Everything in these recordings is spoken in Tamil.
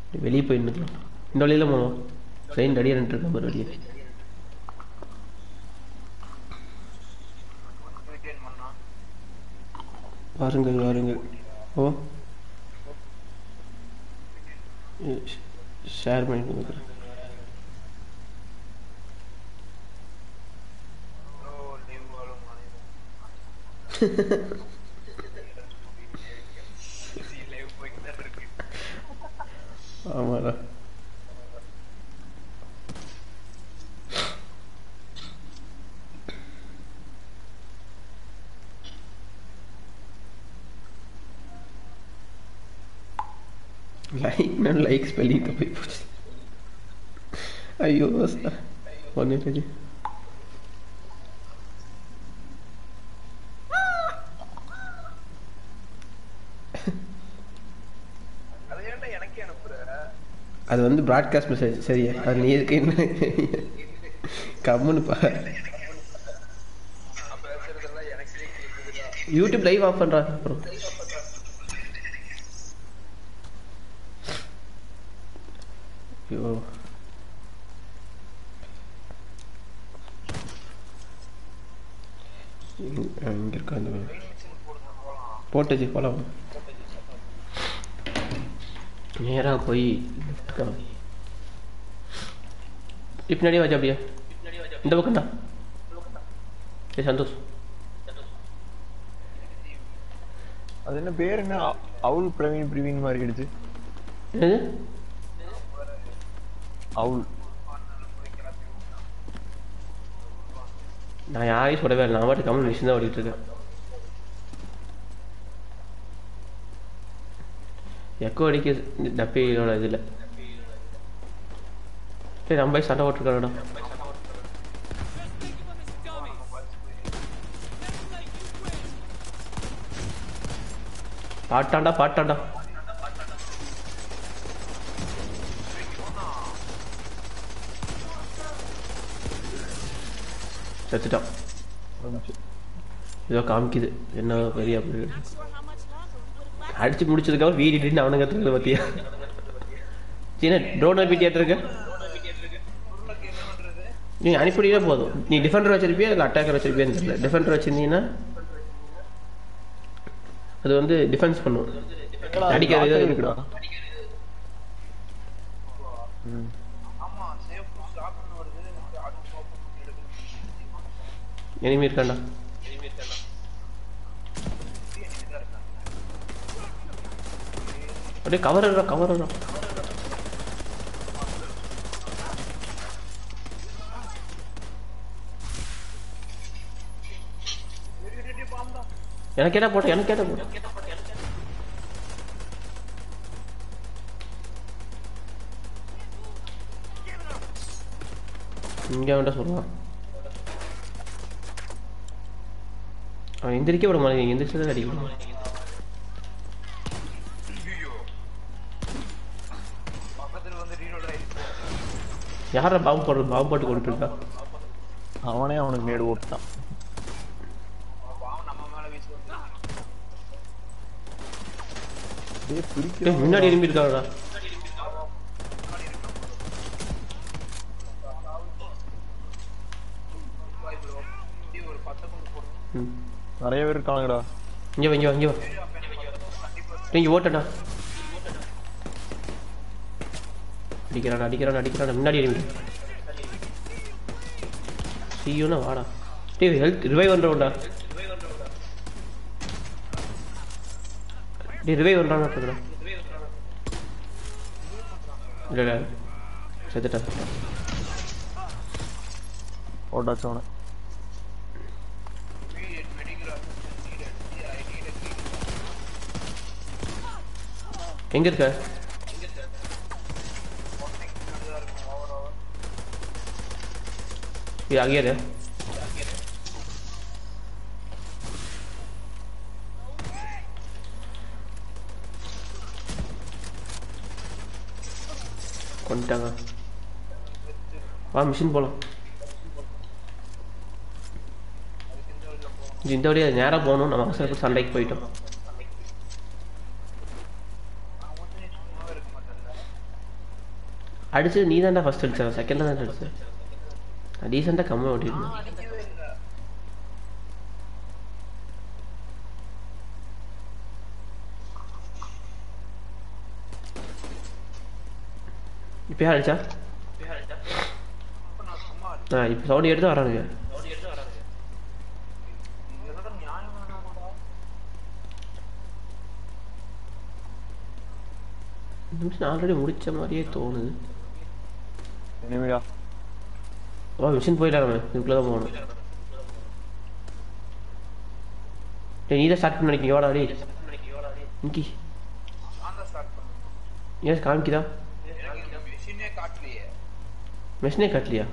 வெளியே போய் நின்றுக்கலாம் இந்த வழியில போகணும் ட்ரெயின் ரெடியாக நின்றுருக்கேன் பாரு வெளியே ரிட்டர்ன் பண்ணா வாருங்கள் வாருங்கள் ஓ ஷேர் பண்ணி கொடுக்குறேன் ஓ லீவ் வாழும் லைவ் போய்ட்டு தான் இருக்கு ஆமாடா லைக் நான் லைக் ஸ்பெல்லிங் தப்பி போச்சு ஐயோ ஒன்று சரி அதை ஏன்டா எனக்கே அனுப்புற அது வந்து ப்ராட்காஸ்ட் மெசேஜ் சரியா அது நீ எதுக்கு என்ன கம்முன்னு பா நான் பேசுறதெல்லாம் எனக்கே கேக்குதுடா யூடியூப் லைவ் ஆஃப் பண்ணுறா அப்புறம் ஐயோ இங்கே இருக்கா அந்த போட்டுச்சு போலாம் நேராக போய் லெஃப்ட்க்கா பின்னாடியே வாச்சு அப்படியே இந்த பக்கம் தான் ஏ சந்தோஷ் அது என்ன பேர் என்ன அ- அவுல் பிரவீன் பிரவீன் மாதிரி கிடைச்சு என்னது அவுல் நான் யாரையும் சொல்லவே இல்லை நான் பாட்டு கமல் மிஷின் தான் ஓடிட்டு இருக்கேன் எக்கோ அடிக்க டப்பியோட இதில் சரி நம்ம போய் சண்டை போட்டுருக்காடா பாட்டாண்டா பாட்டாண்டா செத்துட்டான் ஏதோ காமிக்குது என்ன பெரிய அப்படி அடிச்சு முடிச்சதுக்கப்புறம் வீடிட்டு அவனுங்க கத்துக்கிறது பத்தியா சீன ட்ரோன் அனுப்பிட்டியாட்டு இருக்க நீ அனுப்பிட்டே போதும் நீ டிஃபெண்டர் வச்சிருப்பியா இல்லை அட்டாக்கர் வச்சிருப்பியான்னு தெரியல டிஃபெண்டர் வச்சிருந்தீங்கன்னா அது வந்து டிஃபென்ஸ் பண்ணும் அடிக்கிறது ஏதாவது இருக்குடா ம். ஆமா சேஃப் ஸ்டாப்னு வருது அது பாப்போம் எடுக்கணும் எனிமி இருக்காண்டா அப்படியே கவர் கவர் எனக்கு கேட்டா போட்டேன் எனக்கு கேட்டா போட்டேன் இங்க வேண்டாம் சொல்லுவான் அவன் எந்திரிக்க விட மாட்டேங்க எந்திரிச்சதான் அடிக்கணும் பக்கத்துல வந்து ரீலோட் ஆயிடுச்சு யாரா பாம்பு போடுறது பாம்பு போட்டு கொண்டு இருக்கா அவனே அவனுக்கு நேடு ஓட்டான் பாவம் நம்ம மேல வீசி வந்து டேய் பிடிக்க ஏய், முன்னாடி எலும்பி இருக்காடா பாய் ப்ரோ ஒரு பத்து கொண்டு போடுங்க ம் நிறைய பேர் இருக்கானுங்கடா இங்க வா இங்க வா இங்க வா நீங்க ஓட்டடா அடிக்கிறான் அடிக்கிறான் அடிக்கிறான் முன்னாடி எலும்பி சீயோனா வாடா டேய் ஹெல்த் ரிவைவ் பண்றவன்டா டேய் ரிவைவ் பண்றானா இருக்குடா இல்ல இல்ல செத்துட்டா ஓட்டாச்சு அவனை எங்க இருக்க ஏய் அங்கேயே இரு. கொண்டுட்டாங்க வா மிஷின் போலாம் இது இந்த வழியா நேரா போகணும் நம்ம அவசரத்துக்கு சண்டைக்கு போயிட்டோம் அடிச்சது நீ தான்டா ஃபர்ஸ்ட் அடிச்சா செகண்ட் தான் அடிச்ச நான் டீசெண்டாக கம்மியாக ஓட்டிருந்தேன் நான் அடிக்கவே இல்லை இப்போ யார் அடிச்சா அப்ப நான் சும்மா ஆ இப்போ சவுண்ட் எடுத்து வரானுங்க இதோட நியாயம் வேணாமாடா இந்த நிமிஷம் ஆல்ரெடி முடிச்ச மாதிரியே தோணுது எனிமிடா ஓ மிஷின் போயிடலாம் நம்ம இதுக்குள்ளே தான் போகணும் டேய் நீ தான் ஸ்டார்ட் பண்ண நினைக்கிறீங்க வாடா டேய் இங்கி நான் தான் ஸ்டார்ட் பண்ணேன் ஏன் காமிக்குதா எனக்கு இந்த மிஷினே காட்டலையே மிஷினே கட்டலையா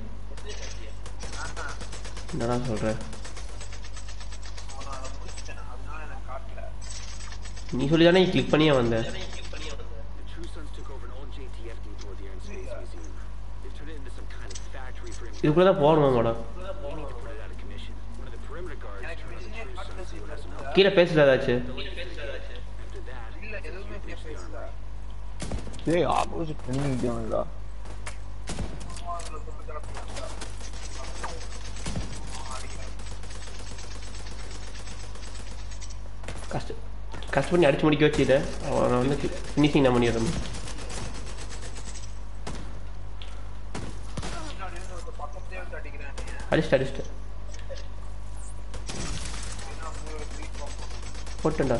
என்னடா சொல்கிற நான் அதை முடிச்சிட்டேன் அதனால எனக்கு காட்டல நீ சொல்லி தானே கிளிக் பண்ணியே வந்தேன் The True Sons took over an old JTF depot there in Space Museum. They've turned it into some kind of factory for இதுக்குள்ளே தான் போகணுமா madam We need to put it out of commission. One of the perimeter guards எனக்கு turned on the மிஷினே True காட்டல Sons to let us know. சீக்கிரம் கீழே பேசுதா ஏதாச்சும் After that, இல்ல எதுவுமே பேசல டேய் ஆப்போசிட் பண்ணி நிற்கிறானுடா அதுல தொட்டு கிடக்குறாங்க கஷ்ட கஷ்டம் பண்ணி அடிச்சு முடிக்க வச்சுட்டேன் அவனை வந்து ஃபினிஷிங் நான் பண்ணிடுறேன் முன்னாடி இருந்து ஒரு பக்கத்தையே வச்சு அடிக்கிறேன் நீ அடிச்சிட்டு அடிச்சிட்டு ஏன்னா வந்து ஒரு த்ரீ பார்ப்போம் போட்டுண்டா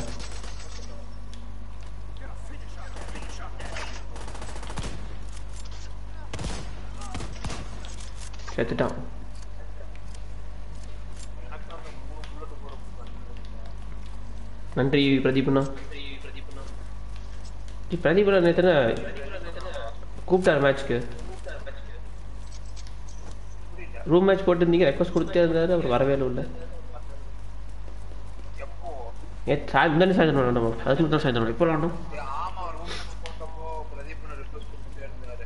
செத்துட்டான் எனக்கு அந்த மூணு புல்லட் போற நன்றி பிரதீப்ண்ணா டி பிரதீப்ண்ணா நேற்று கூப்பிட்டார் மேட்ச்க்கு ரூம் மேட்ச் போட்டுருந்தீங்க ரெக்வஸ்ட் கொடுத்தே இருந்தாரு அவர் வரவே இல்லை எப்போ ஏ சாய் முந்தானே சாயந்தரம் விளாண்டோம் அதுக்கு மட்டும் சாயந்தரம் எப்போ விளாண்டோம் ஏய், ஆமா ரூம் போட்டப்போ பிரதீப் ரிக்வஸ்ட் கொடுத்துட்டே இருந்தாரு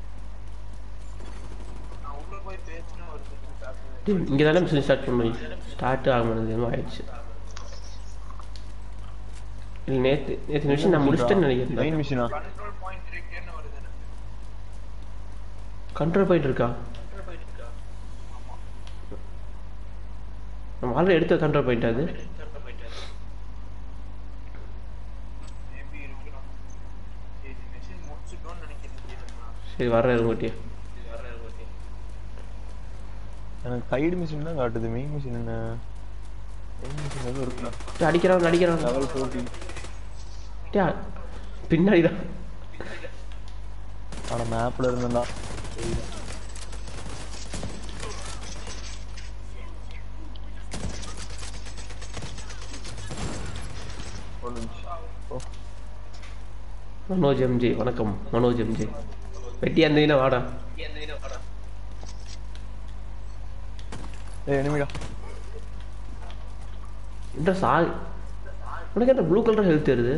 நான் உள்ள போய் பேசினா வருது இங்கே தானே மிஷின் ஸ்டார்ட் பண்ணி ஸ்டார்ட் ஆக மாட்டேங்குது என்னமோ ஆயிடுச்சு இல்லை நேற்று நேற்று மிஷின் நான் முடிச்சிட்டேன்னு நினைக்கிறேன் மெயின் மிஷினா கண்ட்ரோல் பாயிண்ட் த்ரீ கேன்னு வருது எனக்கு கண்ட்ரோல் போயிட்டு இருக்கா நம்ம ஆல்ரெடி எடுத்த கண்ட்ரோல் பாயிண்ட் அது மேபி இருக்கலாம் சரி மெஷின் முடிச்சிட்டோம்னு நினைக்கிறேன் சரி வர்றேன் உங்கள்கிட்ட எனக்கு சைடு மிஷின் தான் காட்டுது மெயின் மிஷின் என்ன மெயின் மிஷின் எதுவும் இருக்குண்ணா அடிக்கிறான் அடிக்கிறான் லெவல் ஃபோர்டீன் டேய், பின்னாடி தான் ஆனால் மேப்பில் இருந்தேன்டா ஒரு நிமிஷம் ஓ மனோஜ் எம்ஜே வணக்கம் மனோஜ் எம்ஜே வெட்டியா இருந்தீங்கன்னா வாடா ஏய் எனிமிடா இந்த சா உனக்கு என்ன ப்ளூ கலர் ஹெல்த் வருது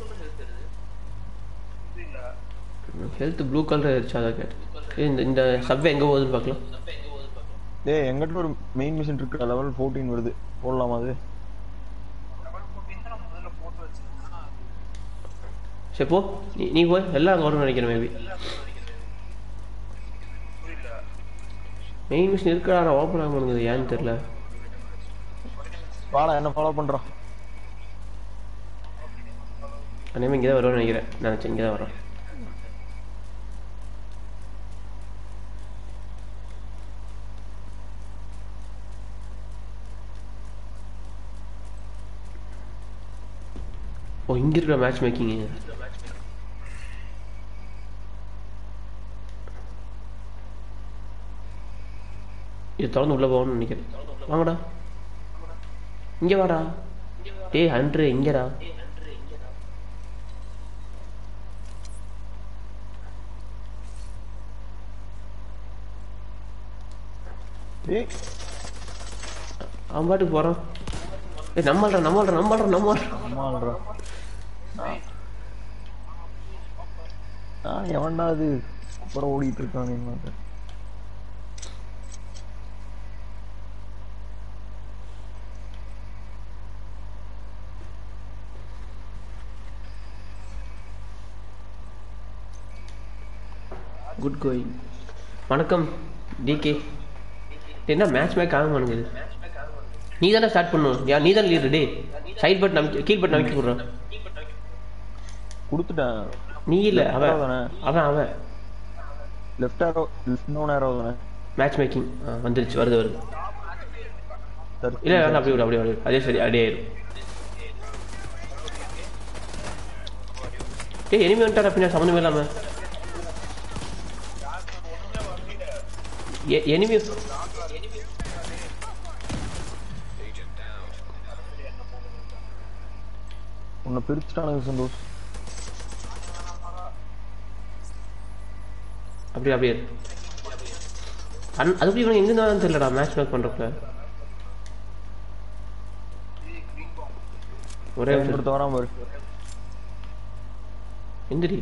ஹெல்த் ப்ளூ கலர் ஆயிடுச்சு அதான் கேட்டேன் ஏய், இந்த இந்த சப்வே எங்கே போகுதுன்னு பார்க்கலாம் டேய் எங்கிட்ட ஒரு மெயின் மிஷின் இருக்கு லெவல் ஃபோர்டீன் வருது போடலாமா அது லெவல் ஃபோர்டீன் தான் நான் முதல்ல போட்டு வச்சிருந்தேன் சரி போ நீ நீ போய் எல்லாம் அங்கே வரும்னு நினைக்கிறேன் மேபி புரியல மெயின் மிஷின் இருக்கா ஆனால் ஓப்பன் ஆக மாட்டேங்குது ஏன்னு தெரில வாடா என்ன ஃபாலோ பண்ணுறான் அநேகமாக இங்கே தான் வரும்னு நினைக்கிறேன் நினச்சேன் இங்கே தான் வரோம் ஓ இங்கே இருக்கிற மேட்ச் மேக்கிங் இது திறந்து உள்ளே போகணும்னு நினைக்கிறேன் வாங்கடா இங்கே வாடா டேய் ஹண்ட்ரு இங்கடா டேய் அவன் பாட்டுக்கு போகிறான் ஏய் நம்மள்றா நம்மள்றா நம்மள்றா நம்மள்றா அம்மான்றா நான் எவன்டா அது அப்புறம் ஓடிட்டு இருக்கானே மாட்டேன் குட் கோயிங் வணக்கம் டிகே என்ன மேட்ச் மேக் ஆக மாட்டேங்குது நீ தானே ஸ்டார்ட் பண்ணும் யா நீ தானே லீடர் டே சைட் பட்டன் அமைக்க கீழ் பட்டன் அமைக்க போடுறான் கொடுத்துட்டேன் நீ இல்ல அவன் தானே? அவன் அவன் லெஃப்ட் ஆரோ லெஃப்ட் நோ நேரோ தானே மேட்ச் மேக்கிங் வந்துருச்சு வருது வருது Thirty இல்ல இல்ல அப்படியே விடு அப்படியே விடு அதே சரி அப்படியே ஆயிரும் ஏய் எனிமி வந்துட்டாரா பின்னாடி சம்மந்தமே இல்லாம எனிமி உன்னை பிரிச்சுட்டானுங்க சந்தோஷ் அப்படியே அப்படியே இரு. அன் அது எப்படி இவன் எங்க இருந்தாலும் தெரியலடா மேட்ச் மேக் பண்றப்ப ஒரே நிமிஷம். பயன்படுத்த வராம பாரு எந்திரி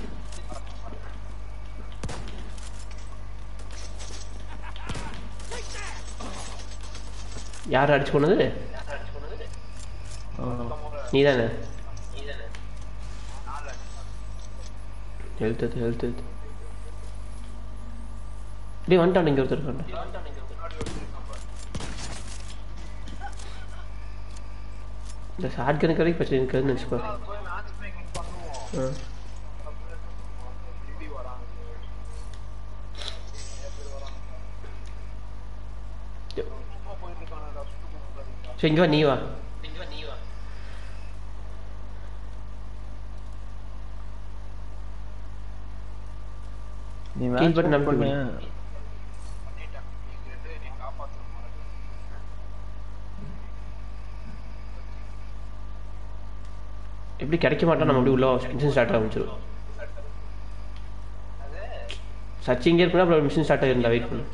யார் அடிச்சு போனது நீ தானே ஹெல்த் ஹெல்த் ஹெல்த் ஹெல்த் டேய் வந்துட்டான் இங்க ஒருத்தர் இருக்கான்டா இந்த ஷார்ட் கணக்கு வரைக்கும் பிரச்சனை இருக்காதுன்னு வச்சுக்கோ போய் மேட்ச் மேக்கிங் பண்ணுவோம் ஆ திருப்பி வராங்க சும்மா போயிட்டு இருக்கானடா சுட்டு போட்டு சரி இங்க வா நீ வா நீ Kill match button back அமுக்கி பண்ணு பண்ணிட்டேன் நீங்க ரெண்டு நீ காப்பாற்றணும் எப்படி கிடைக்க மாட்டோம் நம்ம அப்படி உள்ள மிஷின் ஸ்டார்ட் ஆரம்பிச்சிடும் சர்ச் இங்கே இருக்குன்னா அப்புறம் மிஷின் ஸ்டார்ட் ஆகிருந்தா வெயிட் பண்ணு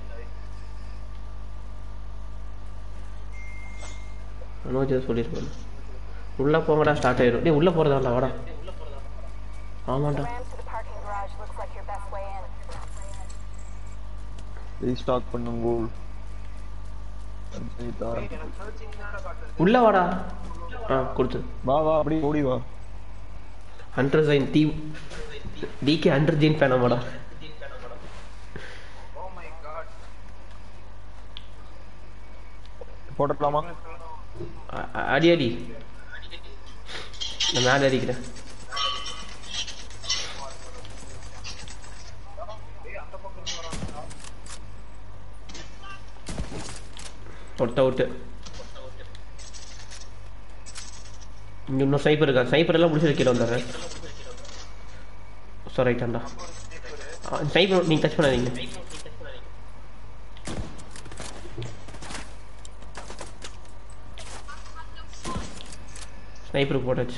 மனோஜ் ஏதோ சொல்லியிருப்பாரு உள்ளே போங்கடா ஸ்டார்ட் ஆயிரும் டேய் உள்ளே போகிறதாண்டா வாடா ஆமாண்டா Ramp to the parking garage looks like your best way in. Restock பண்ணும் கோல் எனக்கு சர்ச்சிங் தானே காட்டுது உள்ளே வாடா ஆ கொடுத்து வா வா அப்படியே ஓடி வா ஹண்ட்ரட் ஜைன் தீ டிகே ஹண்ட்ரட் ஜீன் ஃபேனா வாடா ஓ மை காட் போட்டுடலாமா அ- அ- அடி அடி நான் மேலே அடிக்கிறேன் ஒட்ட அவுட்டு இங்க இன்னும் ஸ்னைப்பர் இருக்கா ஸ்னைப்பர் எல்லாம் முடிச்சு கீழே வந்துடுறேன் ஸோ ரைட்டாண்டா ஸ்னைப்பர் நீங்கள் டச் பண்ணாதீங்க ஸ்னைப்பர் போட்டாச்சு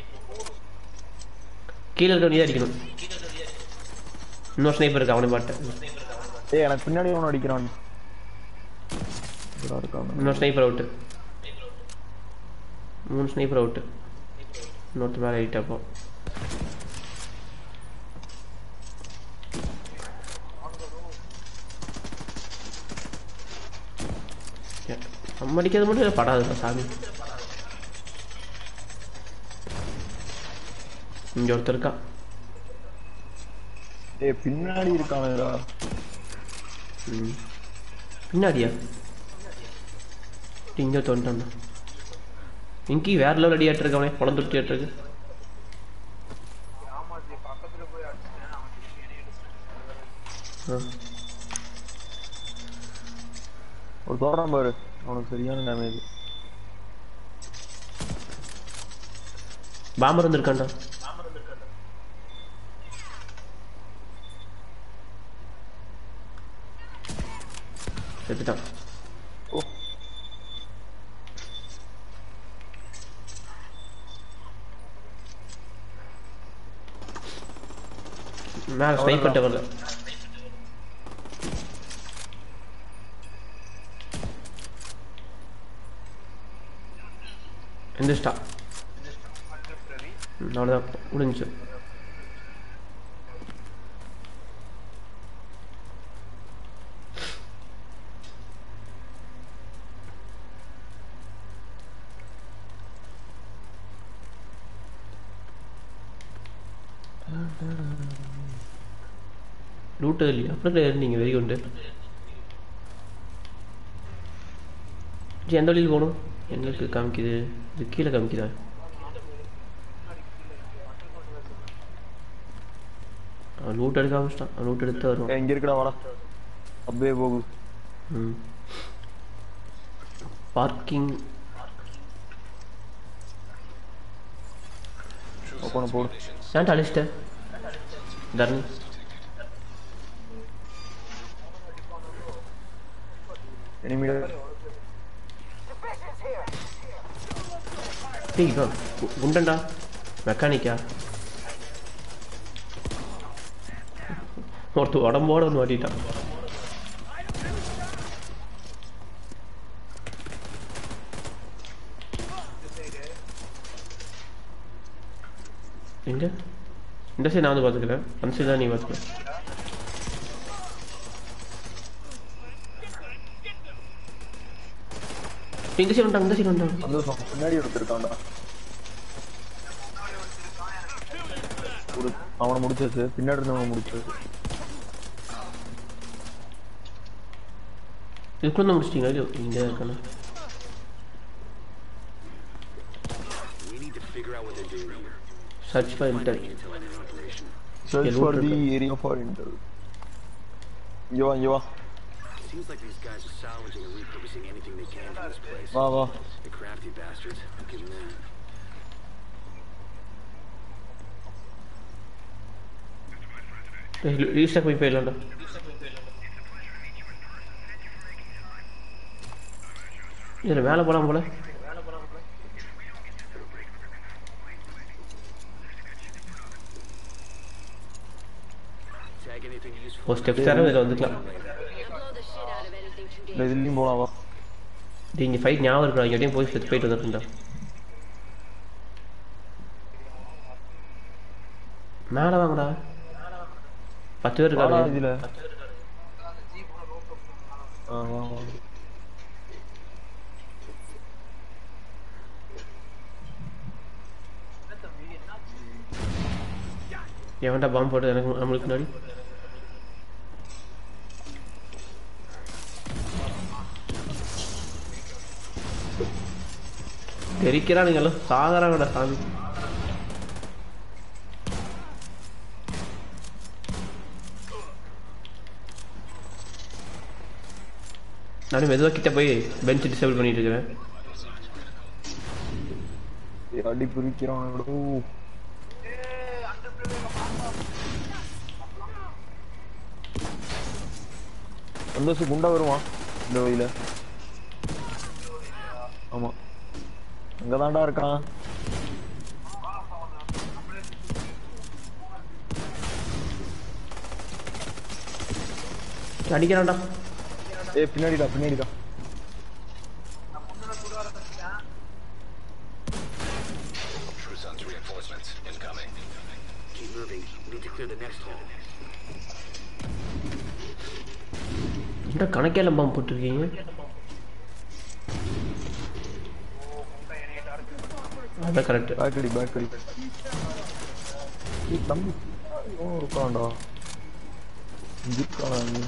கீழே இருக்க நீ தான் அடிக்கணும் இன்னொரு ஸ்னைப்பர் இருக்கு அவனை பாட்டேன் ஏய் எனக்கு பின்னாடி ஒன்று அடிக்கிறான் இதா இருக்காங்க இன்னொரு ஸ்னைப்பர் அவுட்டு மூணு ஸ்னைப்பர் அவுட்டு இன்னொருத்தர் மேலே ஆகிட்டா அப்போ நம்ம அடிக்கிறது மட்டும் படாதுடா சாமி இங்க ஒருத்தர் இருக்கா ஏய் பின்னாடி இருக்கானுடா ம். பின்னாடியா இங்கே தோண்டாண்ணா இங்கி வேற லெவல் அடி ஆட்டிருக்கவனே குழந்தை தொட்டி ஆட்டிருக்கு ஆமாஜி பக்கத்துல போய் அடிச்சேன் அவன் திருப்பி என்னைய அடிச்சிட்டான். ஒரு தோறான் பாரு அவனுக்கு சரியான டேமேஜ் பாம்பர் வந்திருக்காண்டா செத்துட்டான் மேல ஸ்னைப்பர் டவர்ல எந்திரிச்சிட்டா ம், அவ்வளோதான் முடிஞ்சு லூட்டு இல்லையா அப்புறம் இருந்தீங்க வெறி கொண்டு சரி எந்த வழியில் போகணும் எங்களுக்கு காமிக்குது இது கீழே காமிக்குதா அவன் லூட் எடுக்க ஆரம்பிச்சிட்டான் அவன் லூட் எடுத்து வரும் ஏய், இங்க இருக்கடா வாடா அப்படியே போகு ம் பார்க்கிங் ஓப்பன போடு ஏன்ட்டு அழிச்சிட்டேன் தரணி எனிமிடா டேய் இவன் கு- குண்டன்டா மெக்கானிக்கா ஒருத்தர் உடம்போட ஒன்று மாட்டிட்டான் எங்க இந்த சைடு நான் வந்து பார்த்துக்கிறேன் அந்த சைடு தான் நீ பார்த்துக்க இந்த சைடு வந்துட்டாங்க இந்த சைடு வந்துட்டாங்க சந்தோஷம் பின்னாடி எடுத்துருக்கான்டா ஒரு அவனை முடிச்சாச்சு பின்னாடி இருந்தவனை முடிச்சாச்சு இதுக்குள்ள தான் முடிச்சிட்டீங்க இல்லையோ இங்கே இருக்கானே We need to figure out what they're doing here. Search for inter Intel and operation. Search Okay, for loot the இருக்கு. ஏரியா ஃபார் இன்டர் இங்க வா இங்க வா Seems like these guys are salvaging and repurposing anything they can from this place. வா வா The crafty bastards. I'll give them that. Restock போய் போயிடலாம்டா இதில் மேலே போகலாம் போல Tag anything useful. ஒரு ஸ்டெப் தர இதில் வந்துக்கலாம் Blow the shit out of anything too இந்த இதுலயும் போலாம் வா இது இங்கே ஃபைட் ஞாபகம் இருக்கா எங்கேயும் போய் செத்து போயிட்டு வந்துருந்தா மேலே வாங்கடா பத்து பேர் வாடா இருக்காங்க இதுல ஆ வா வா எவன்டா பாம்பு போட்டு எனக்கு நம்மளுக்கு முன்னாடி தெரிக்கிறானுங்களோ சாகறாங்கடா சாமி நானும் மெதுவாக கிட்ட போய் பெஞ்ச் டிசேபிள் பண்ணிட்டு இருக்கிறேன் ஏய், அடி பிரிக்கிறான் எவ்வளோ சந்தோஷ் குண்டா வருவான் இந்த வழியில ஆமா அங்கதான்டா இருக்கான் அடிக்கிறான்டா ஏய் பின்னாடிடா பின்னாடிடா Truson's reinforcements incoming. Keep moving. We need to clear the next hole. என்ன கணக்கே பாம்பு போட்டிருக்கீங்க அதான் கரெக்ட் பேக் அடி பேக் அடி ஏய் தம்பி ஓ இருக்கான்டா இங்க இருக்கான் அவன்.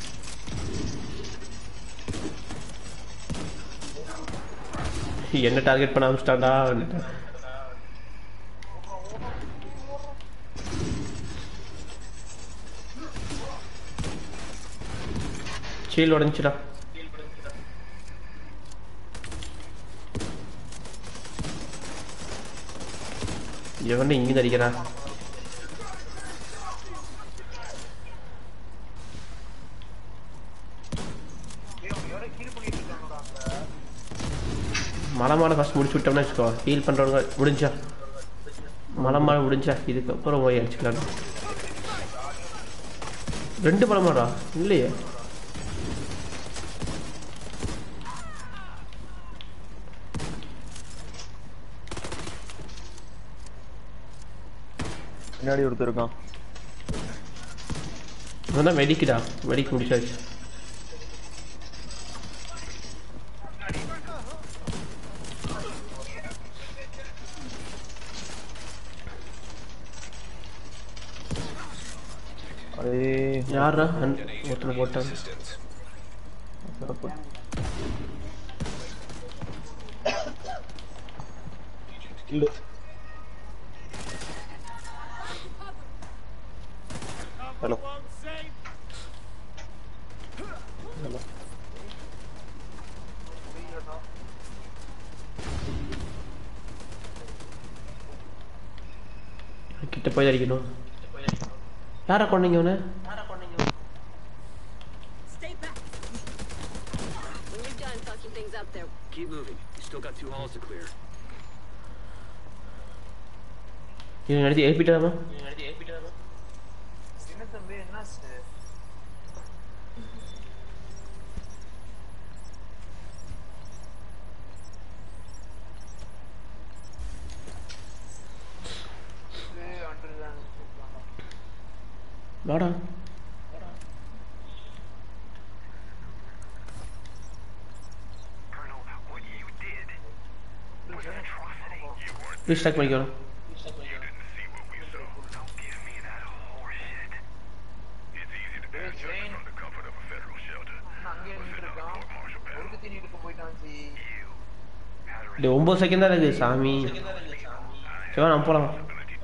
என்ன டார்கெட் பண்ண ஆரம்பிச்சிட்டான்டா சீல் உடஞ்சிடா எவன் இங்கே அடிக்கிறான் மலை மாலை ஃபஸ்ட் முடிச்சு விட்டோம்னா வச்சுக்கோ ஹீல் பண்ணுறவங்க முடிஞ்சா மலை மாலை முடிஞ்சா இதுக்கப்புறம் போய் அடிச்சுக்கலாம் ரெண்டு மலை மாடா இல்லையே பின்னாடி ஒருத்தர் இருக்கான் இவன் தான் மெடிக்குடா மெடிக் முடிச்சாச்சு அதே யாரா An ஒருத்தனை agent needs போட்டான் assistance. சிறப்பு இல்ல ஹலோ ஹலோ கிட்ட போய் அடிக்கணும் யாரை கொண்டீங்க அவனை Stay back. When you're done fucking things up there, Keep moving. You still got two halls to clear. இவன் நடத்தி ஏப்பிட்டாமா என்ன தம்பி என்ன சார் வாடா ப்ளீஸ் ஸ்டாக் பண்ணிக்கணும் அங்கே நின்றுருக்கான் ஒருக்கு திணிட்டு போயிட்டான் சி இந்த ஒம்பது செகண்ட் தான் இருக்குது சாமி சிவா நம்ம போகலாம்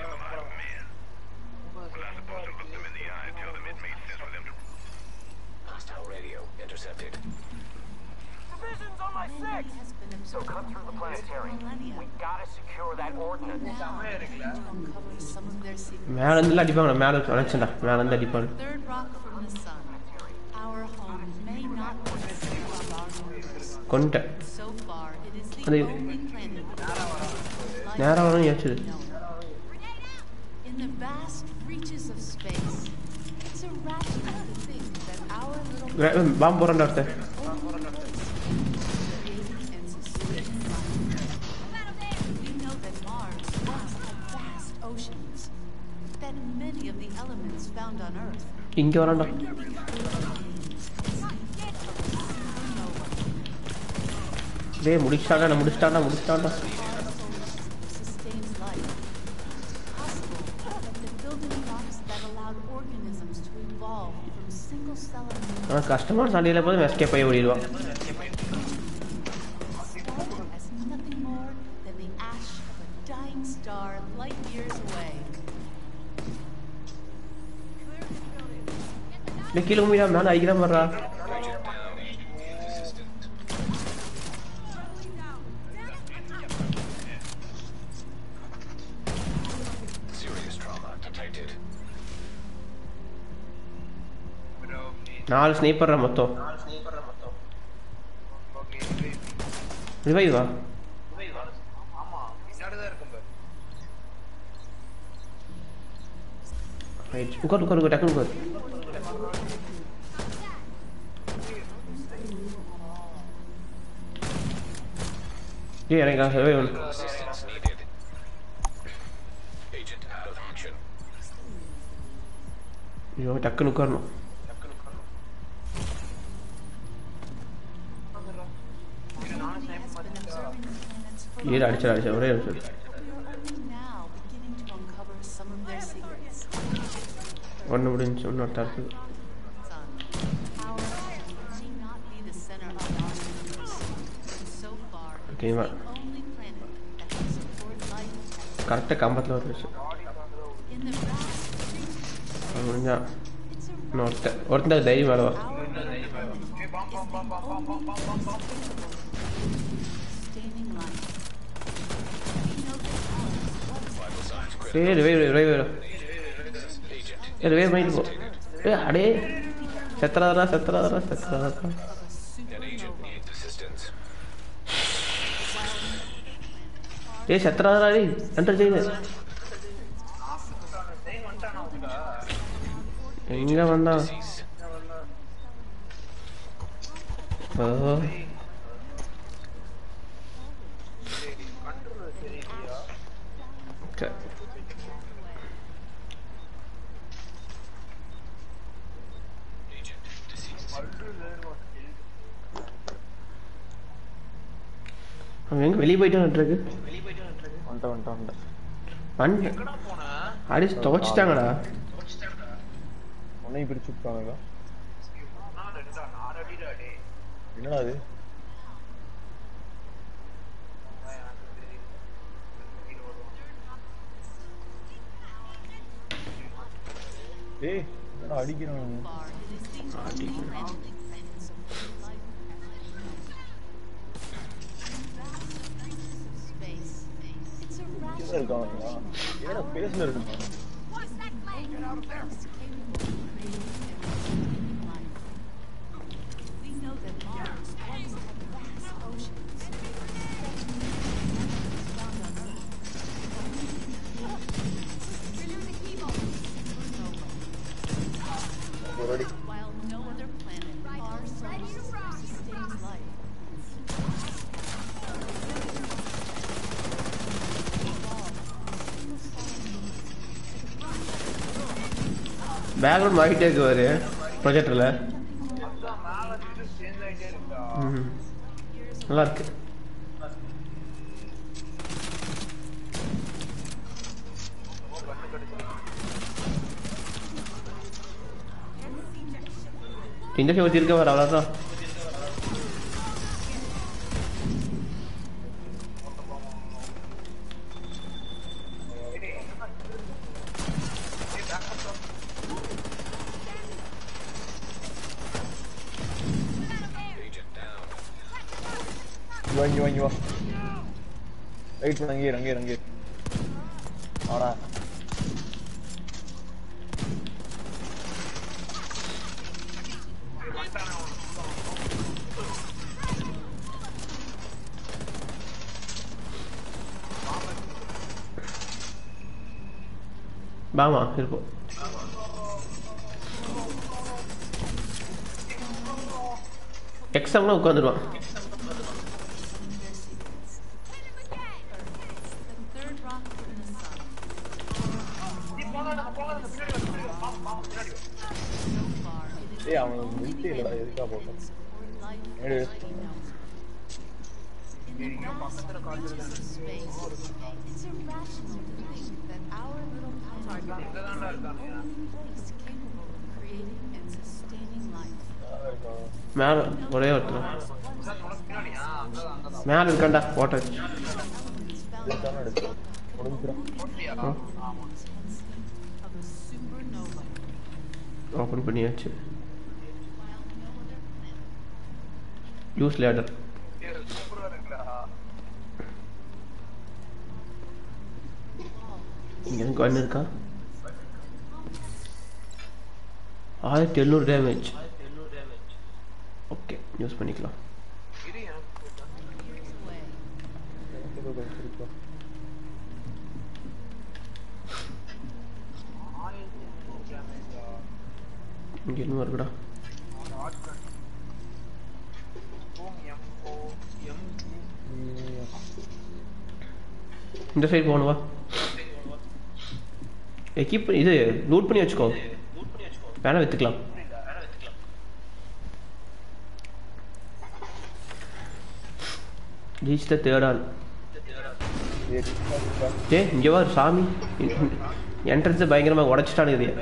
Hostile radio intercepted. Division's on my six! So cut through the planetary. We gotta secure that ordnance. செம்மையா இருக்குல்ல uncover some of their secrets. மேலே இருந்துலாம் அடிப்பாங்க மேலே நினச்சேன்டா மேலே இருந்து அடிப்பாங்க Third rock from the sun. Our home may not be the center of our universe. கொண்டுட்டேன் So far, it is the அது- only planet with நேரம் வரணும் யோசிச்சது known. In the vast reaches of space, it's a rational to think that our little பாம்பு போகிறேன்டா ஒருத்தன் creating and sustaining life. We know that Mars once had vast oceans, that many of the elements found on Earth இங்கே வரான்டா டேய் முடிச்சிட்டாடா நான் முடிச்சிட்டாடா முடிச்சிட்டாடா sustains life. Possible that the building blocks that allowed organisms to evolve from single cell ஆனால் கஷ்டமான சண்டையில் போதும் எஸ்கேப் ஆகி ஓடிடுவான் started as nothing more than the ash of a dying star light years away. இல்லை கீழே உண்மையா மேலே அடிக்கிறா மாறா Agent down. Assistant. Serious trauma detected. Bro நாலு ஸ்னைப்பர்ரா மொத்தம் ஓகே ரிவைவா ஆமா பின்னாடி தான் இருக்கும் பாரு ரைட் உட்கார் உட்கார் உட்கார் டக்குனு உட்கார் ஏய் எனக்கு ரிவைவ் ஒன்று Assistance needed. Agent out of action. ஐயோ டக்குன்னு உட்காரணும் Humanity has been observing the planets for ஏழு அடிச்சா அடிச்சா ஒரே நிமிஷம் We are only now beginning to uncover some of their secrets. ஒன்று முடிஞ்சு இன்னொருத்தா இருக்குது Sun, our may not be the center of our universe. And so far, Okay, it's ma- the only planet that can support life கரெக்டாக கம்பத்தில் வந்துருச்சு in the vast reaches. அது முடிஞ்சா It's a இன்னொருத்தன் ஒருத்தன் தைரியம் வேலை வா Our little planet ஏய் bomb bomb bomb bomb bomb bomb bomb bomb bomb sustaining life. We know that Mars was Vital signs critical. ஏய் ரிவைவ் ரிவைவ் Agent. ஏ ரிவைவ் பண்ணிட்டு போ ஏ அடே செத்துறாதரா செத்துறாதரா செத்துறாதரா of a An agent supernova. needs assistance. ஏய் செத்துறாதரா டேய் என்டர் செய்யுது செயின் வந்துட்டானா உங்க எங்க வந்தான் Cease. ஓ கண்ட்ரோல் சரியில்லையா சரி. Agent deceased. அவன் எங்க வெளியே போயிட்டு இருக்கு வந்துட்டேன் வந்துட்டேன் வந்துட்டேன் வந்து எங்கடா போன அடிச்சு துவைச்சிட்டாங்கடா உன்னையும் பிரிச்சு விட்டானுங்க நான் அடிடா நான் அடிடா டே என்னடா அது ஏய் என்னடா அடிக்கிறான் Far, it is things we Article. randomly things of real life. Vast reaches of space. It's a இங்கதான் rational இருக்கானுங்களா என்னடா பேசுன இருக்குமா What's that flag? Get out of there! capable of creating and sustaining life. We know that Mars once had vast oceans. Found on Earth. ஒரு அடி While no other planet, our solar system sustains life. Background மாறிட்டே இருக்கு பாரு ப்ரொஜெக்டரில் அதான் மேல இருந்து சேஞ்ச் ஆயிட்டே இருக்கா ம் நல்லா இருக்கு இந்த வச்சு இருக்க வர அவ்வளோதான் Agent down. இங்க வா இங்க வா இங்க வா ரைட் பண்ண அங்கேயே இரு, அங்கேயே இரு, அங்கேயே இரு. வாடா பாமா இருப்போம் எக்ஸாம்லாம் உட்காந்துருவான் The third rock from the sun. So far, it is ஏய் அவன் விட்டு இல்லடா எதுக்கா போட்டான் support life It is. like no. In the vast reaches of space, it's irrational to think that our little planet is the only place capable of creating and sustaining life. மேலே ஒரே ஒருத்தர் பின்னாடியா அங்கதான் அங்கதான் மேலே இருக்காண்டா water Elements found on Earth எடுத்து முடிஞ்சிடும் intensity of a supernova. Open பண்ணியாச்சு While no other planet use ladder சூப்பரா இருக்குடா இங்கே எனக்கு கன் இருக்கா ஆயிரத்தி எழுநூறு டேமேஜ் ஓகே யூஸ் பண்ணிக்கலாம் இது எனக்கு years away. ஆயிரத்தி எண்ணூறு டேமேஜா இங்கே இன்னும் இருக்குடா ஓம் எம் ஓ எம் இந்த சைடு போகணும் வா எக்யூப் இது லூட் பண்ணி வச்சுக்கோ வேணா விற்றுக்கலாம் reach the third all day இங்கே வா சாமி என்ட்ரன்ஸை பயங்கரமாக உடச்சிட்டானு இது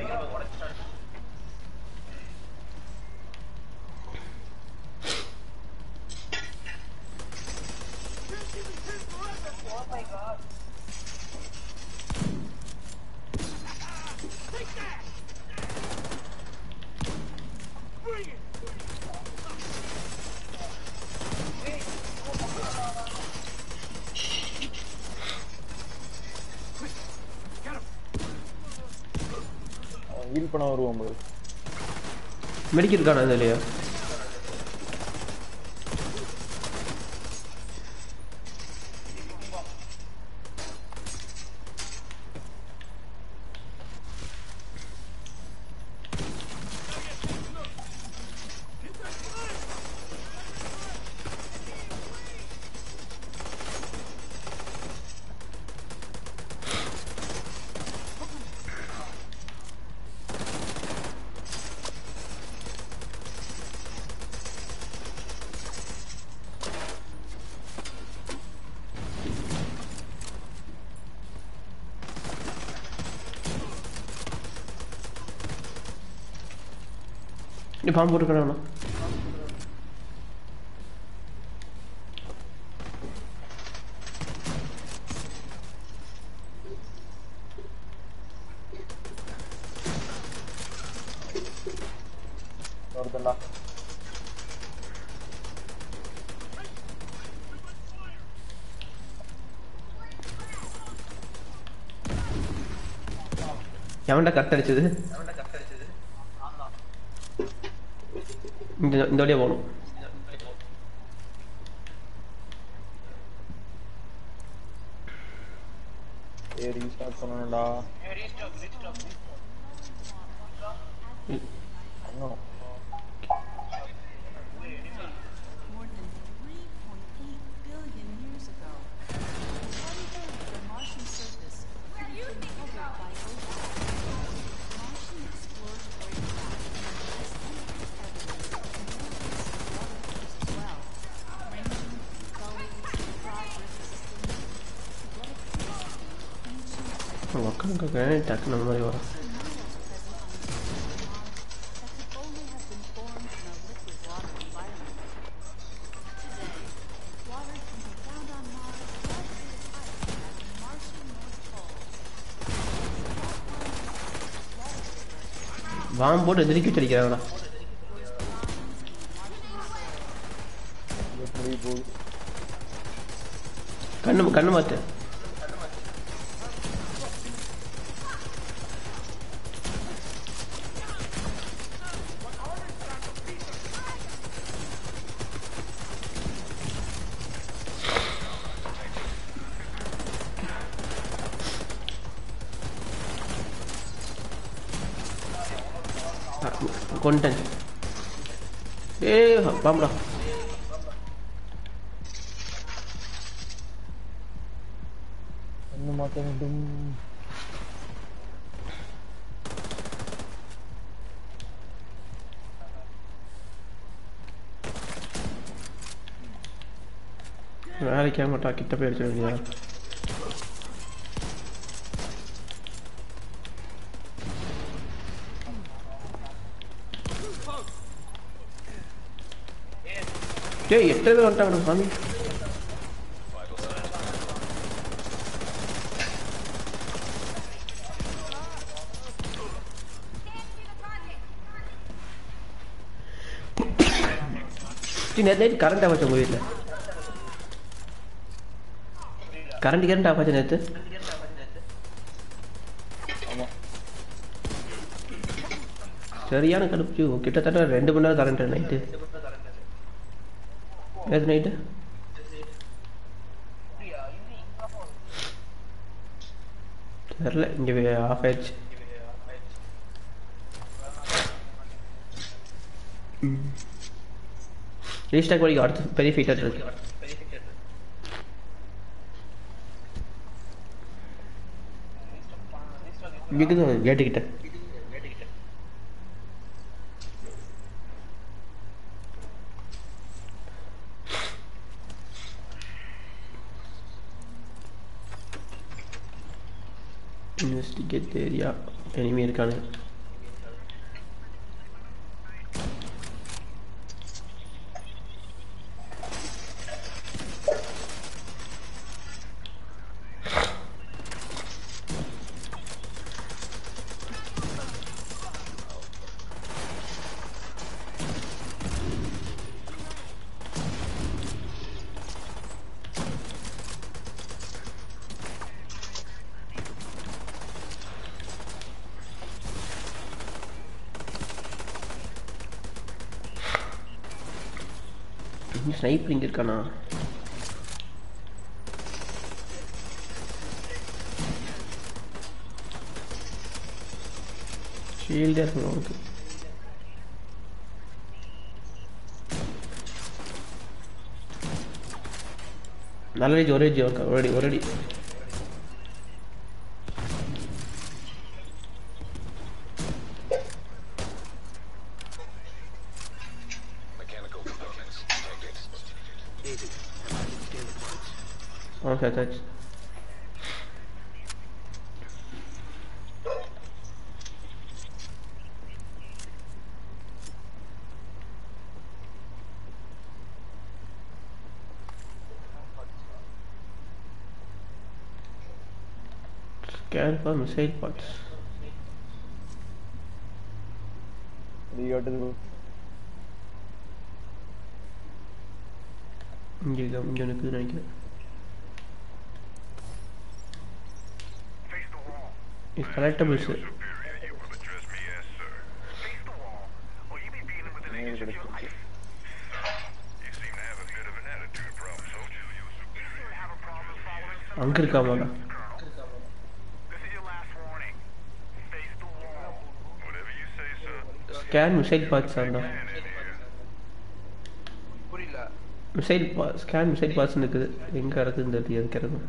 அவன் ஹீல் பண்ண வருவான் பாரு மெடிக்கல் இருக்கானா இந்த இல்லையா நீ பாம்பு போட்டு கிடக்கணும் ஒருத்தன்டா எவன்டா கத்தடிச்சது இந்த இந்த வழியா போகணும் ஏ ரீஸ்டார்ட் பண்ணணும்டா ஏய் ரீஸ்டாக் ரீஸ்டாக் பண்ணணும் More than 3.8 billion years ago. One-third of the Martian surface had been covered by ocean. Martian exploratory craft discovered evidence of emergence of water forms as well, ranging from gullies, dry river systems, to what appears to be ancient உட்காந்து கிரானைட் டக்குன்னு அந்த மாதிரி வரும் minerals present on the surface of Mars that could only have been formed in a liquid water environment. Today, water can be found on Mars largely as ice at the Martian North Pole. பாம்பு போட்டு எதிர்க்கி அடிக்கிறாங்கடா இது முடிய போகுது கண்ணு கண்ணு மாத்து கொண்டேன் ஏய் பாம்புடா என்ன மாற்ற வேண்டும் வேலைக்கு மாட்டா கிட்ட போய் அடிச்சிட வேண்டியதா டேய் எட்டு பேர் வந்துட்டாங்க சாமி நேற்று நைட் கரண்ட் ஆஃப் உங்கள் வீட்டில் கரண்ட் கரண்ட் ஆஃப் ஆச்சு நேற்று ஆமா சரியான கடுப்பு கிட்டத்தட்ட ரெண்டு மணி நேரம் கரண்ட் நைட்டு நேற்று நைட்டு தெரில இங்கே ஆஃப் ஆயிடுச்சு ரீஸ்டாக் வரைக்கும் அடுத்து பெரிய ஃபீட்டர் இருக்கு இங்கே கேட்டுக்கிட்ட இன்வெஸ்டிகேட் ஏரியா எனிமே இருக்கானு ஸ்னைப்பர் இங்கே இருக்கானா ஷீல்டே இருக்கணும் அவனுக்கு நல்ல ரேஜ் ஒரே ஜி ஒரு அடி ஒரு அடி Mechanical components detected. David, have I been scan the parts? அவன் சேர்த்தாச்சு ஸ்கேன் ஃபார் மிசைல் பார்ட்ஸ் நீ காட்டுது இங்கே இங்கே இருக்குதுன்னு நினைக்கிறேன் Face the wall. இது கலெக்டபிள்ஸு Superior, you will address me as sir. Face the wall, or you be dealing with an Nehru age of your கிடைச்சிருச்சு life. You seem to have a bit of an attitude problem, soldier. Your You superior. seem to have a problem following some அங்கே இருக்காமாடா Colonel. This is your last warning. Face the wall. Whatever you say, sir. Scan missile parts ஆண்டா Man in here. புரியல மிசைல் பா ஸ்கேன் மிசைல் பார்ட்ஸ் இருக்குது எங்கே இருக்குதுன்னு தெரியாது எனக்கு இறங்கும்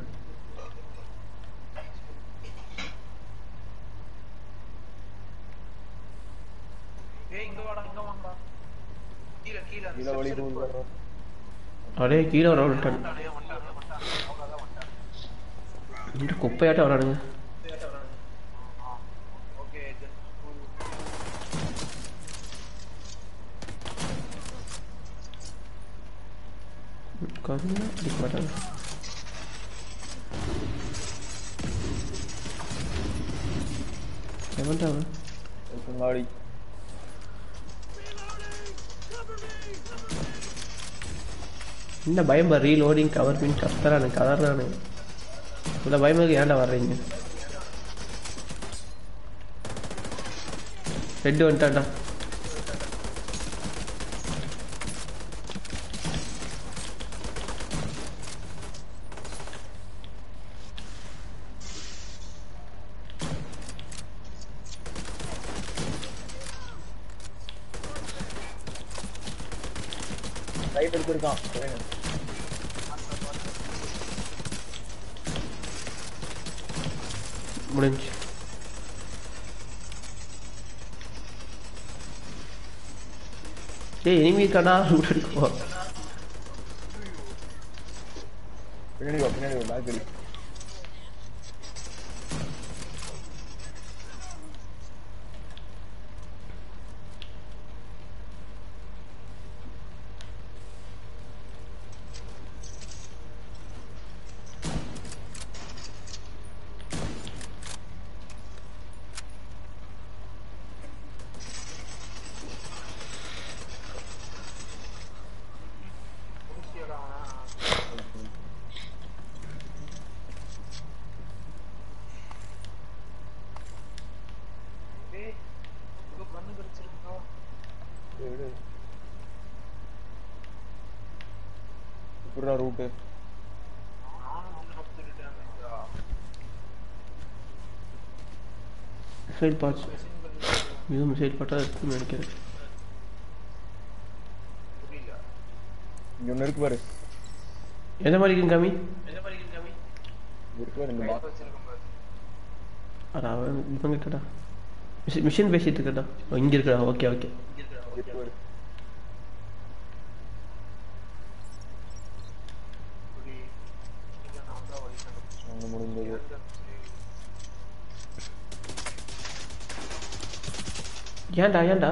ஏய் இங்க வாடா இங்க வாடா கீழே கீழே அந்த கீழே வழி steps போகுது இருக்கு. பாரு. அப்படியே கீழே வர விட்டான் வந்தானே, வந்தானே, வந்தானே. அவ்வளவுதான் வந்தானே. இந்த குப்பையாட்டம் வரானுங்க ஓகே just உட்காந்து அடிக்க மாட்டாங்க எவன்டா அவன் அதுக்கு முன்னாடி என்ன பயம் பாரு ரீலோடிங் கவர் பின் கத்துறானு கதறானு இவ்வளோ பயமாக ஏன்டா வர்றீங்க ரெட்டு வந்துட்டான்டா ரைட் எடுத்திருக்கான் சரிங்க. முடிஞ்சு ஏய் இனிமே இருக்காடா ரூட் அடிக்குவா பின்னாடி வா பின்னாடி வா பேக் அடி ஏய் இங்க கண்ணு கடிச்சிருக்கா ஏய், விடு. எப்படிடா ரூட்டு நானும் வந்து நோக்கிட்டேன் மிசைல் பார்ட்ஸ் இது மிசைல் பார்த்தா இருக்குன்னு நினைக்கிறேன் புரியல இங்க ஒண்ணு இருக்கு பாரு எந்த மாதிரி இருக்கு காமி இங்க இருக்கு பாரு இந்த பாக்ஸ் வச்சிருக்கேன் பாரு அட அவன் இவங்க இருக்கடா மிஷின் பேசிட்டு இருக்கடா ஓ, இங்க இருக்கடா ஓகே ஓகே இருக்கு பாரு புரி இங்க நான் தான் வழி கண்டுபிடிச்சேன் அங்க முடிந்தது ஏன்டா ஏன்டா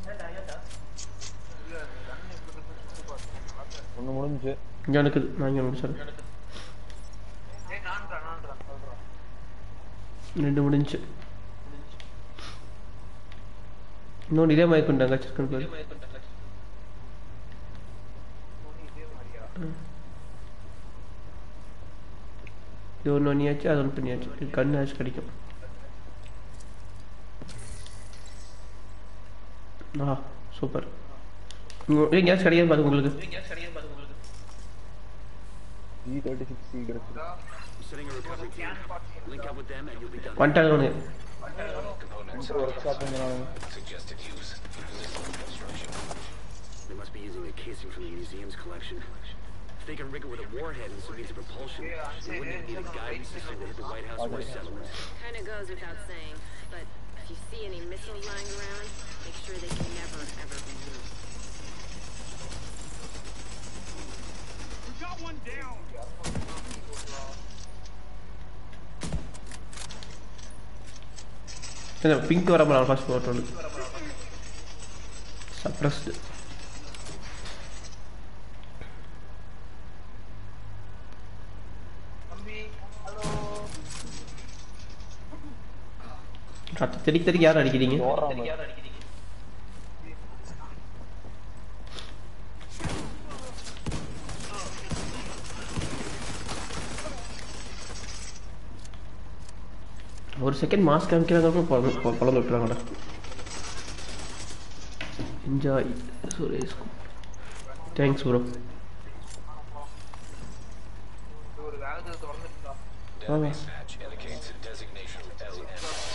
ஒண்ணு முடிஞ்சுச்சு இங்க எனக்கு நான் இங்க முடிச்சிடுறேன் ஏய் நான்டா நான்டா சொல்றேன் ரெண்டு முடிஞ்சு இன்னொன்று இதே மாதிரி கொண்டாங்க சிக்கன் பாரு இதே மாதிரியா இது ஒன்று பண்ணியாச்சு அது ஒன்று பண்ணியாச்சு இது கண்ணு ஆச்சு கிடைக்கும் ஆ சூப்பர் எங்கேயாச்சும் கிடையாது பார்த்து உங்களுக்கு சி தேர்ட்டி சிக்ஸ் சி கிடைச்சிருக்கு I'm setting a recovery team. Link up with them and you'll be done. வந்துட்டாங்க அவனு Components ஒர்க் ஷாப் நானும் suggested use. Missile construction. They must be using a casing from the museum's collection. If they can rig it with a warhead and some means of propulsion, they wouldn't even need a guidance system to hit the White House or settlement. Kinda goes without saying, but if you see any missiles lying around, make sure they can never, ever be used. We got one down. இந்த பிங்க் வர மாதிரி ஃபர்ஸ்ட் போட்டோன்னு சப்ரஸ்டு தம்பி ஹலோ அத்த தெடி தெடி யார் அடிக்கிறீங்க ஓடுறான் பாரு. ஒரு செகண்ட் மாஸ்க் காமிக்கிறாங்க குழந்தை விட்டுறாங்கடா என்ஜாய் சுரேஷ் தேங்க்ஸ் ப்ரோ இது ஒரு வேகத்தை திறந்துட்டா வாங்க Match indicates a designation LM.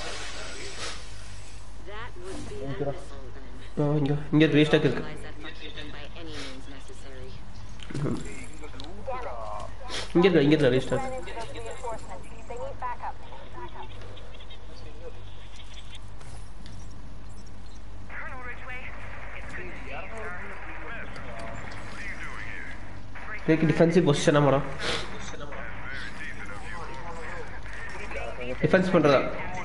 That would be that missile then. வா, இங்க இங்க ரீஸ்டாக் இருக்கு Utilize that function by any means necessary. இங்க இருக்கா இங்க இருக்கா ரீஸ்டாக் இதுக்கு டிஃபென்சிவ் பொசிஷனா மேடம் டிஃபென்ஸ் பண்றதா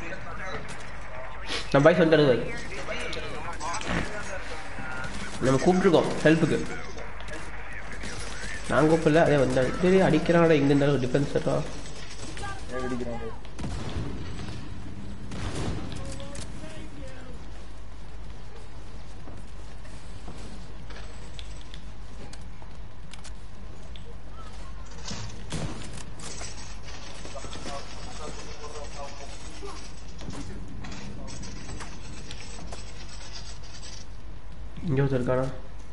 நம்ம பாய்ஸ் வந்துடுங்க நம்ம கூப்பிட்டுருக்கோம் ஹெல்ப்புக்கு நான் கூப்பிடல அதே வந்தாங்க சரி அடிக்கிறான் இங்க இருந்தாலும் டிஃபென்ஸ் செட்டா ஏன் வெடிக்கிறான் பாரு. இங்க ஒருத்தர் இருக்கானா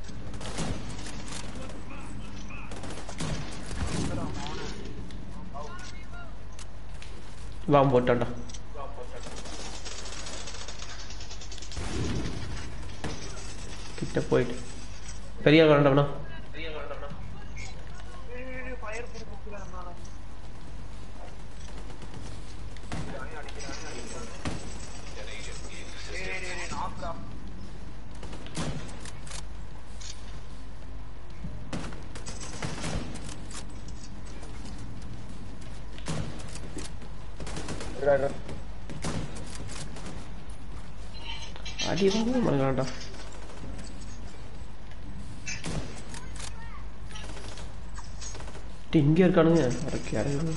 வா போட்டான்டா கிட்ட போயிட்டு பெரிய ஆள் வரண்டவனா ஃபயர் பண்ணி கொடுக்குறேன் நான் இருடா, இருடா. அடி வாங்க மறக்கலாம்டா டேய், இங்க இருக்கானுங்க அடக்கி அடங்கு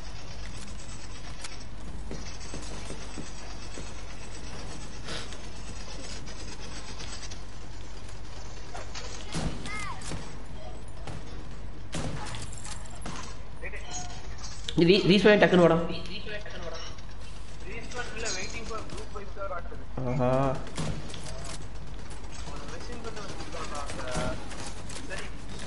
ரீ- ரீஸ்பாண்ட் டக்குன்னு வாடா ரீஸ்பான்ல வெயிட்டிங் ஃபார் குரூப் வைஸ் தான் காட்டுது ஆஹா ஒரு மெஷின் பண்ணி வச்சிருக்காங்க அந்த சரி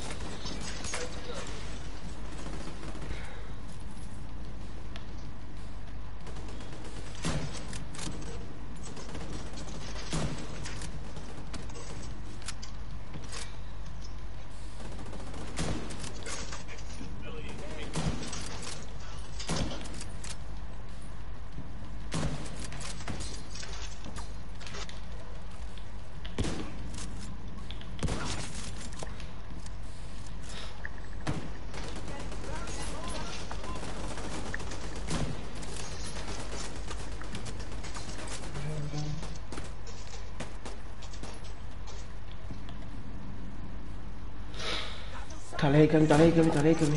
தலையை கம்மி தலையை கம்மி தலையை கம்மி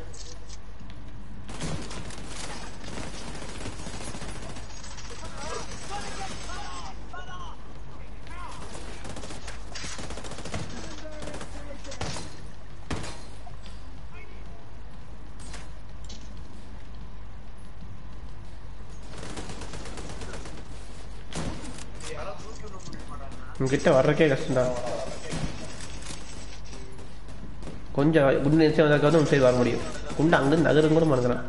உங்ககிட்ட வர்றக்கே கஷ்டம்டா கொஞ்சம் குண்டு நிச்சயம் வந்தாக்க வந்து உன் சைடு வர முடியும் குண்டு அங்கிருந்து நகரும் கூட மறந்துறான்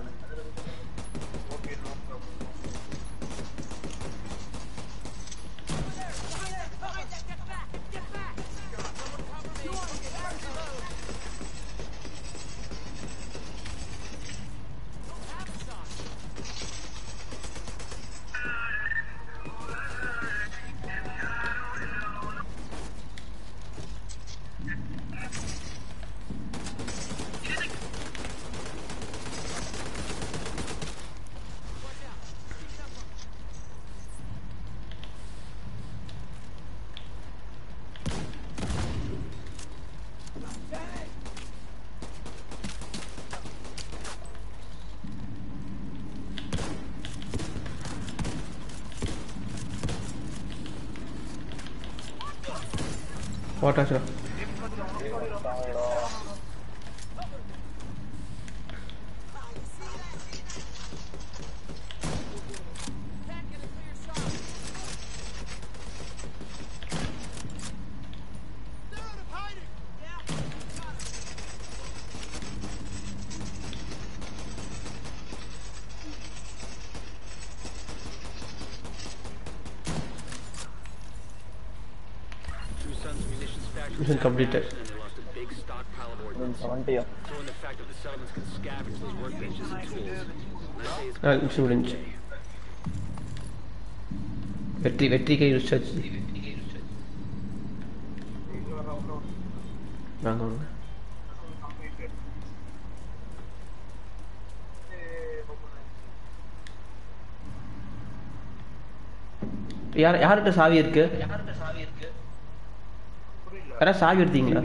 ஓட்டாச்சுடா Two Sons Munitions Factory Mission completed. and they lost a big stockpile of ordnance. செவன்ட்டியா Throw in the fact that the settlements can scavenge those workbenches and tools. And I say it's ஆ மிஷன் முடிஞ்சு வெற்றி வெற்றி கை ரிச்சாச்சு வாங்க வாங்க யார் யார்கிட்ட சாவி இருக்கு யாரா சாவி எடுத்தீங்களா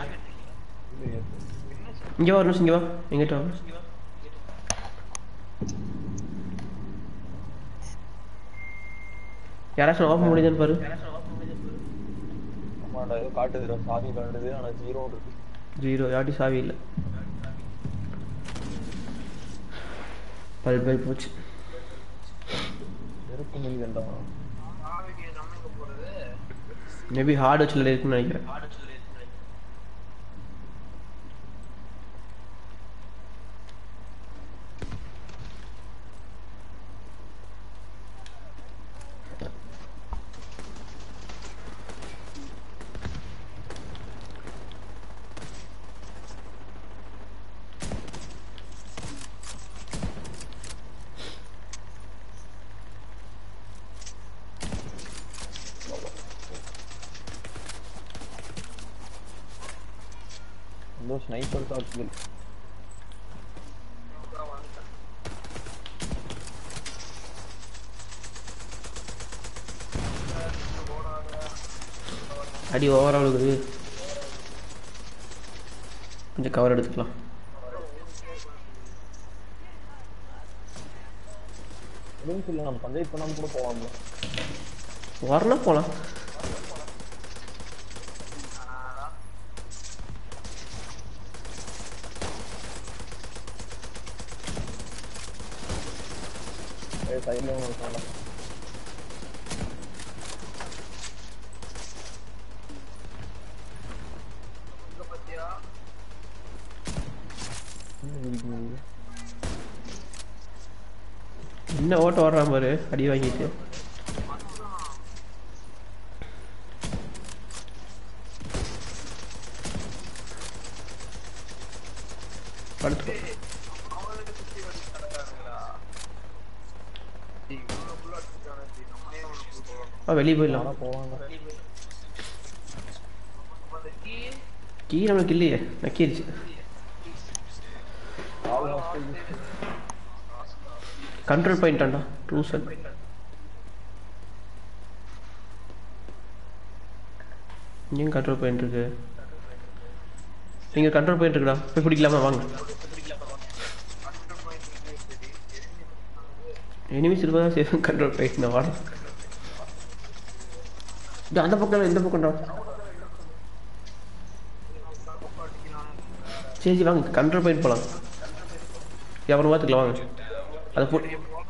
இங்க வா ஒரு நிமிஷம் இங்க வா எங்கிட்ட வா யாராச்சும் ஓப்பன் முடியுதுன்னு பாரு ஆமாண்டா ஏதோ காட்டுதுடா சாவி காட்டுது ஆனா ஜீரோ இருக்கு ஜீரோ யாட்டி சாவி இல்லை பல் பல் போச்சு நெருப்பு மில்லியன்டா நாளைக்கு நம்ம எங்க போறது மேபி ஹார்ட் வச்சுல இருக்குன்னு நினைக்கிறேன் ஏதோ ஸ்னைப்பர் தாக்குதல் அடி ஓவரால் இருக்குது கொஞ்சம் கவர் எடுத்துக்கலாம் எதுவும் சொல்ல நம்ம பஞ்சாயத்து பண்ணாம கூட போவாங்க வரலாம் போகலாம் சைட்ல இருக்காங்க என்ன ஓட்ட ஓடுறான் பாரு அடி வாங்கிட்டு படுத்து வெளியே போயிடலாம் போவாங்க கீ நம்மளுக்கு இல்லையே நக்கிருச்சு கண்ட்ரோல் பாயிண்டாண்டா டூ சென் இங்கேயும் கண்ட்ரோல் பாயிண்ட் இருக்கு இங்கே கண்ட்ரோல் பாயிண்ட் இருக்குடா போய் பிடிக்கலாமா வாங்க எனிமிஸ் இருப்பதா சரி கண்ட்ரோல் பாயிண்ட் நான் வாடா இது அந்த பக்கம் இந்த பக்கம்டா சரி சரி வாங்க கண்ட்ரோல் பாயிண்ட் போகலாம் அப்புறம் பார்த்துக்கலாம் வாங்க அதை போ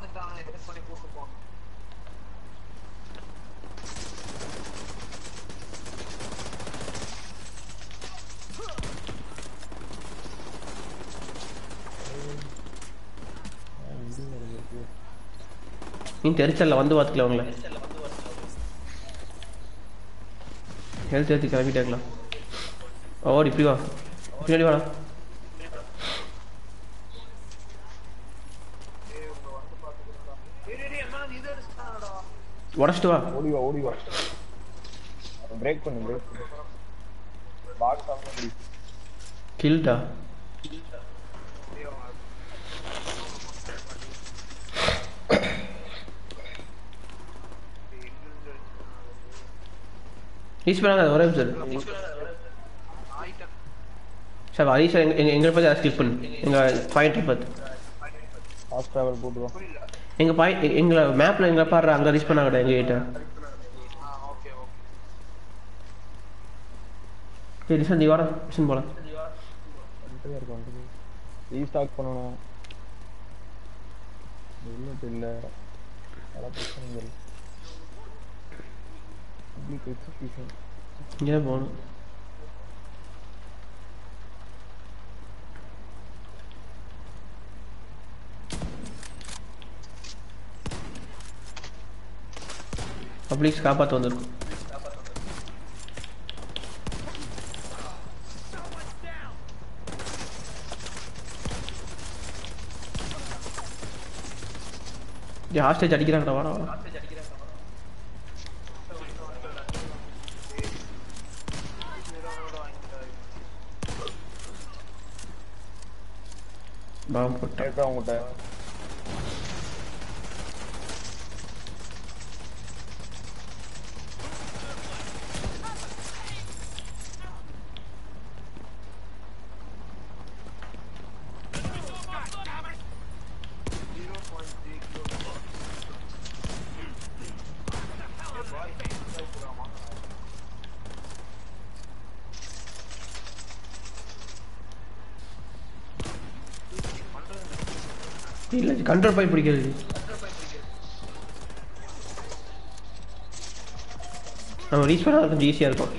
நீ தெரிச்சல்ல வந்து பார்த்துக்கலாம் உங்களை ஹெல்த் ஏற்றி கிளம்பிட்டேக்கலாம் ஓடி இப்படி வா பின்னாடி வாடா உடச்சிட்டு வா ஓடி வா ஓடி வா பிரேக் பண்ணு பிரேக் பண்ணு பாக்ஸ் ஆஃப் பண்ணி கில்டா ரீச் பண்ணாங்க ஒரே நிமிஷம் சார் ஹரி சார் எங்க எங்களை பார்த்து அதை ஸ்கிப் பண்ணு எங்கள் பாயிண்ட் பார்த்து ஃபாஸ்ட் டிராவல் போட்டு வா எங்கள் பாயிண்ட் எங்களை மேப்பில் எங்களை பாடுற அங்கே ரீச் பண்ணாங்கடா எங்கள் கிட்ட சரி நிஷாந்த் நீ வாடா மிஷன் போகலாம் வந்துட்டே இருக்கு வந்துட்டு ரீஸ்டாக் பண்ணணும் புல்லட் இல்லை பல பிரச்சனைகள் பப்ளிக் எக்ஸிகியூஷன் இங்கே தான் போகணும் பப்ளிக்ஸ் காப்பாற்ற வந்திருக்கும் ஹாஸ்டேஜ் அடிக்கிறாங்கடா வாடா வாடா பாம் போட்டேன் கேட்டா உங்கள்கிட்ட இல்லை கண்ட்ரோல் பண்ணி பிடிக்கிறது நம்ம ரீச் பண்ண கொஞ்சம் ஈஸியாக இருக்கும்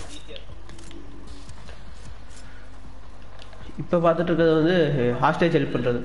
இப்போ பார்த்துட்டு இருக்கிறது வந்து ஹாஸ்டேஜ் ஹெல்ப் பண்ணுறது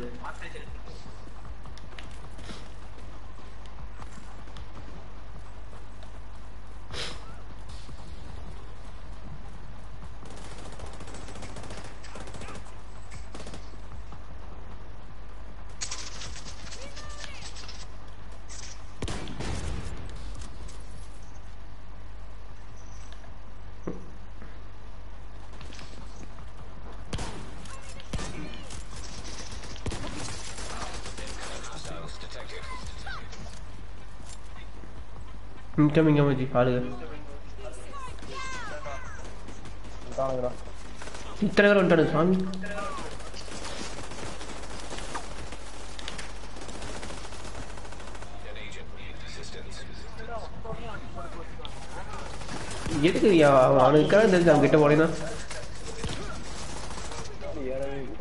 இன்கமிங் எமர்ஜி ஆளுங்க தானுங்கடா இத்தனை பேர் வந்துட்டானு சாமி An agent needs assistance. எதுக்கு நீ அவன் அவனுக்காக தெரிஞ்சு அவன் கிட்ட போனேன்னா ஏறவே கூடாது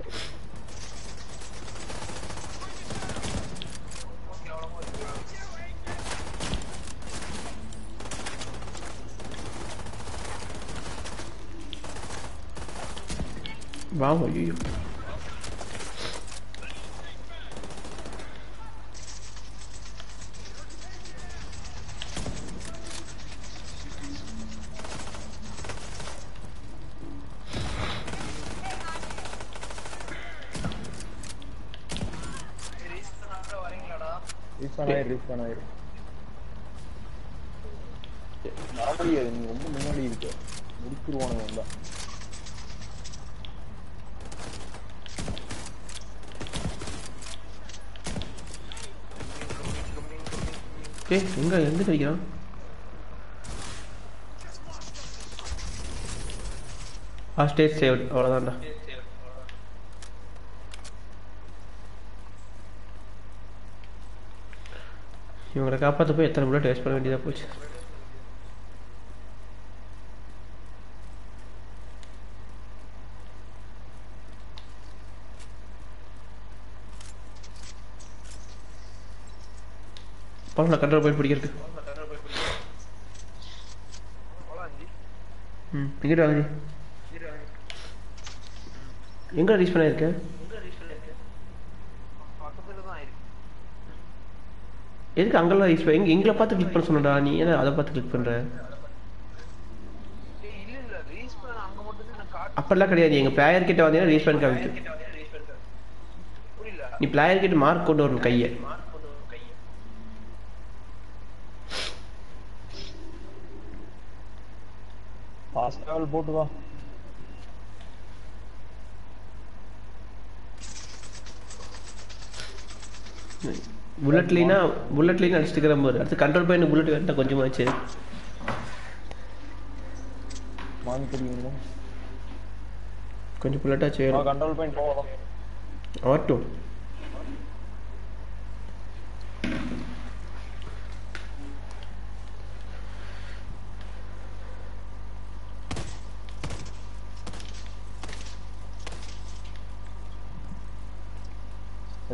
வா ஐயோ ரீஸ்பான் ஆயிரு ரீஸ்பான் ஆயிரு வர முடியாது நீ ரொம்ப முன்னாடி இருக்க முடிச்சிருவானுங்க வந்தா ஏய் எங்க எங்க கிடைக்கிறான் ஹாஸ்டேஜ் சேவ் அவ்வளோதான்டா இவங்களை காப்பாற்ற போய் எத்தனை புல்லட் வேஸ்ட் பண்ண வேண்டியதாக போச்சு பரவாயில்ல கண்ட்ரோல் போய் பிடிக்கிறதுக்கு ம் இங்கிட்ட வாங்க எங்கே ரீச் பண்ணியிருக்க பக்கத்துல தான் இருக்கு எதுக்கு அங்கெல்லாம் ரீச் பண்ண எங்க எங்களை பார்த்து கிளிக் பண்ண சொன்னடா நீ ஏன் அதை பார்த்து கிளிக் பண்ணுற ஏய், இல்ல இல்ல ரீஸ் பண்ண அங்க மட்டும் தான் எனக்கு காட்டு அப்படிலாம் கிடையாது எங்கள் பிளேயர் கிட்ட வந்தீங்கன்னா ரீச் பண்ணி காமிக்கும் புரியல நீ பிளேயர் கிட்ட மார்க் கொண்டு வரணும் கையை ஃபாஸ்ட் டிராவல் போட்டு வா புல்லட்லினா புல்லட்லினா அடிச்சுட்டு பாரு அடுத்து கண்ட்ரோல் பண்ணி புல்லட் வேண்டாம் கொஞ்சமாச்சு வாங்கி தெரியுங்களா கொஞ்சம் புல்லட்டாச்சு வேணும் கண்ட்ரோல் பாயிண்ட் போகலாம் ஆட்டும்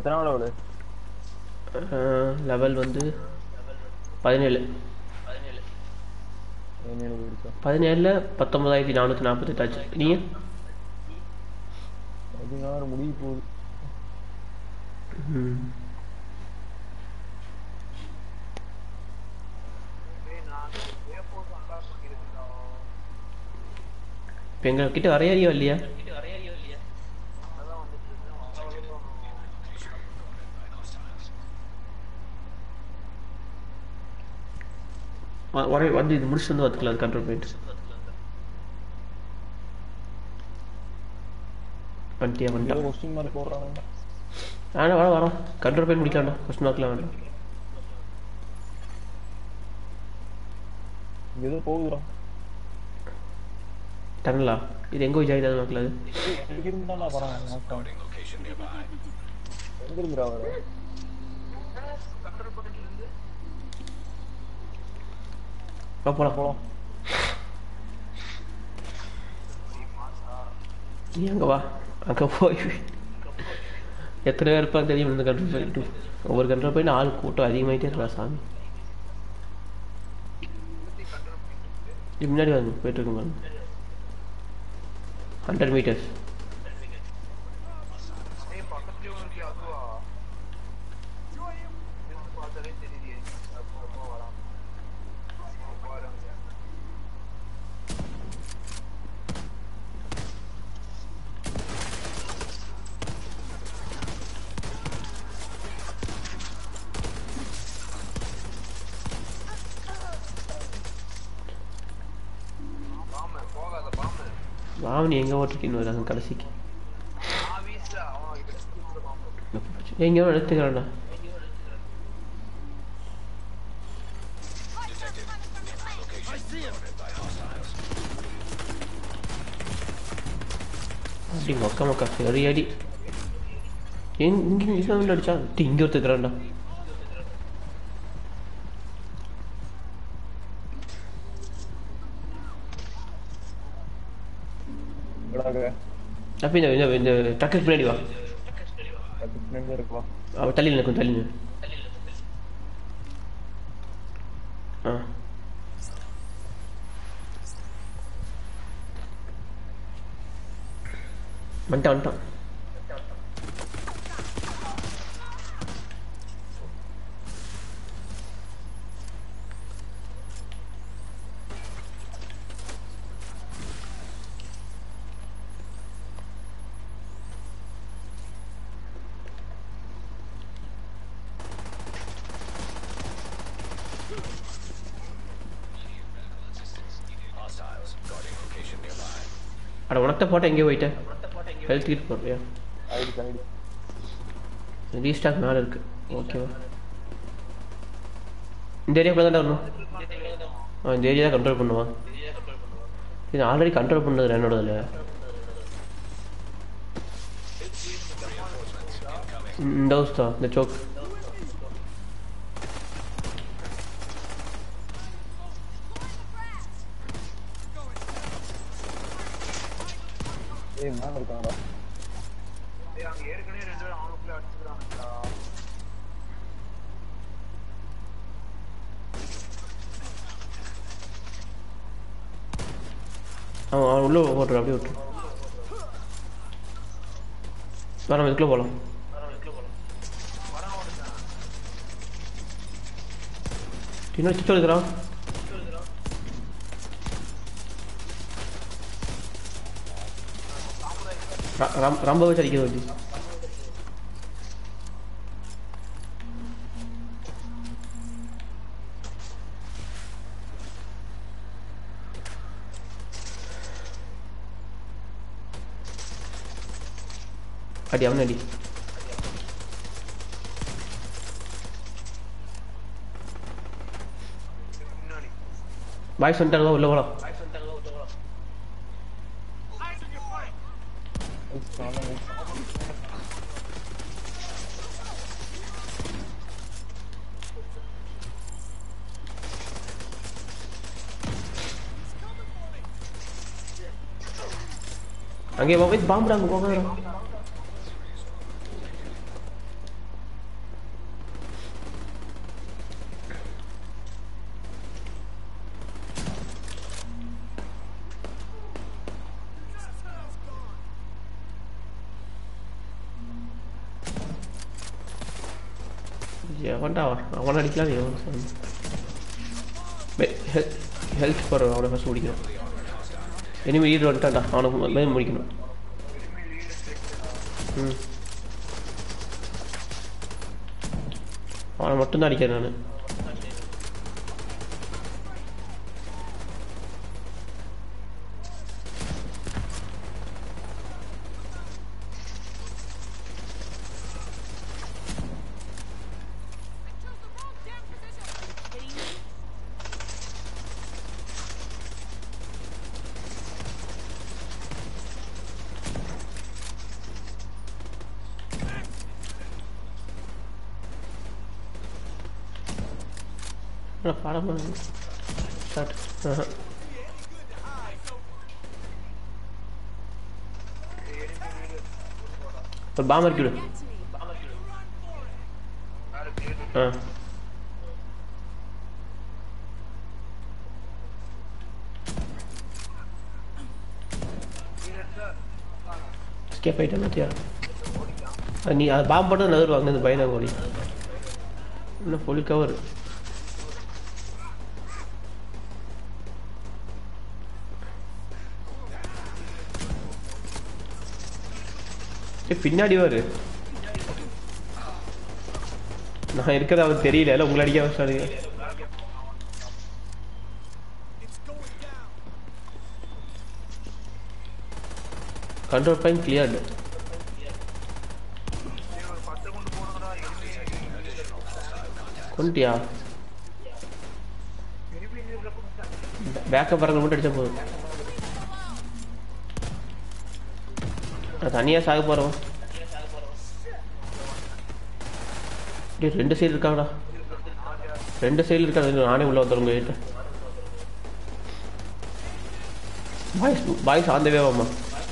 எத்தனை நாள் எவ்வளோ லெவல் வந்து பதினேழு என்ன போயிடுச்சா பதினேழில் பத்தொன்பதாயிரத்தி நானூற்றி நாற்பத்தெட்டு ஆச்சு நீங்கள் பதினாறு முடிய போகுது ம் டேய் நான் வேப்போஸ் அன்லாக் பண்ணிருக்கேன்டா இப்போ எங்கள் கிட்ட வரையாரியோ இல்லையா அதான் வந்துட்டு இருக்கேன் அவ்வளவுதான் வ- வர வந்து இது முடிச்சு வந்து பார்த்துக்கலாம் அது கண்ட்ரோல் பாயிண்ட் வந்துட்டியா ஏதோ வந்துட்டான் கொஸ்டின் மார்க் போடுறாங்க ஆனால் வர வரோம் கண்ட்ரோல் பாயிண்ட் முடிக்கலாம்டா கொஸ்டின் மார்க்லாம் வேண்டாம் இங்க ஏதோ போகுதுடா டனலா இது எங்கே போய் ஜாயின் ஆகுது மக்கள் அது எங்க இருந்தா பரவாயில்ல Starting location nearby. எங்க இருந்துடா வர கண்ட்ரோல் பண்ணிட்டு இருந்து வா போலாம் போலாம் நீ அங்கே வா அங்கே போய் எத்தனை பேர் இருப்பாங்க தெரியும் இந்த கண்ட்ரோல் பாயிண்ட் ஒவ்வொரு கண்ட்ரோல் பாயிண்ட் ஆள் கூட்டம் அதிகமாயிட்டே இருக்கா சாமி இது முன்னாடி வந்து போயிட்டு இருக்கு பாருங்க ஹண்ட்ரட் மீட்டர்ஸ் டேய் பக்கத்துலயே ஒரு இருக்கு அதுவா இருந்து பார்த்தாலே தெரியுது அப்போ அப்போ வரான் பாருங்க பாம்பு போகாத பாம்பு வாவனி எங்கே ஓட்டிக்கின்னு வராங்க கடைசிக்கு நான் வீசுல அவன் கிட்ட பாம்பு எங்கேயோ எடுத்துக்கிறேன்டா அப்படி மொக்க மொக்க சரி அடி எங்க இங்கே இங்கே அடிச்சா டி, இங்கே ஒருத்துக்கிறான்டா எங்கடா அப்போ இந்த இந்த இந்த டக்குக்கு பின்னாடி வா பத்து பின்னாடி இருக்குவா அவன் தள்ளி நிற்கும் தள்ளி நின்று ஆ வந்துட்டான் வந்துட்டான் Hostiles guarding location nearby. அட உனக்கு போட்ட எங்கேயோ போயிட்டேன் ஹெல்த் கிட் போடுறியா ஆயிடுச்சு ஆயிடுச்சு ரீஸ்டாக் மேலே இருக்கு ஓகேவா இந்த ஏரியாக்குள்ள தான் வரணும் ஆ இந்த ஏரியா தான் கண்ட்ரோல் பண்ணுவான் இது ஆல்ரெடி கண்ட்ரோல் பண்ணது என்னோடதுல இந்த ஹவுஸ் தான் இந்த சோக் ஏய் மேல இருக்காங்கடா டேய் அங்க ஏற்கனவே ரெண்டு பேரும் அவனுக்குள்ள அடிச்சுக்கிறானுங்களா அவன் அவன் உள்ள ஓட்டுற அப்படியே விட்டு வரோம் இதுக்குள்ளே போகலாம் இன்னொரு சுத்தம் இருக்கிறான் ர- ரம் ரொம்ப வச்சு அடிக்கிறது வந்து அடி அவன் அடி முன்னாடி பாய்ஸ் வந்துட்டாங்க உள்ள போகலாம் ஐஸ் காணோம் ஐஸ் அங்கே போய் பாம்புடாங்க போக எவன்டா அவன் அவன் அடிக்கலாம் எவன் சொன்னான் ஹெல்த் போகிற அவனை ஃபஸ்ட் முடிக்கணும் இனிமேல் லீடர் வந்துட்டான்டா அவனை முதல்ல முடிக்கணும் ம் அவனை மட்டும்தான் அடிக்கிறேன் நான் படம் ஸ்டார்ட் ஒரு பாமர் கிடு ஆ ஸ்கேப் ஆகிட்டேன் மத்தியா நீ அது பாம்பு போட்டு நகருவாங்க இந்த பயந்தாங்கோலி இன்னும் ஃபுல் கவர் பின்னாடி வாரு நான் இருக்கிறது அவருக்கு தெரியல இல்லை உங்களை அடிக்க வச்சாருங்க கண்ட்ரோல் பாயிண்ட் கிளியர்டு கொண்டுட்டியா பேக்கப் வரங்க மட்டும் அடிச்சா போதும் நான் தனியாக சாக போகிறோம் டேய் ரெண்டு சைடு இருக்காங்கடா ரெண்டு சைடு இருக்காங்க நானே உள்ள வந்துடும் உங்கள் கிட்ட பாய்ஸ் பாய்ஸ் ஆன் த வேவாம்மா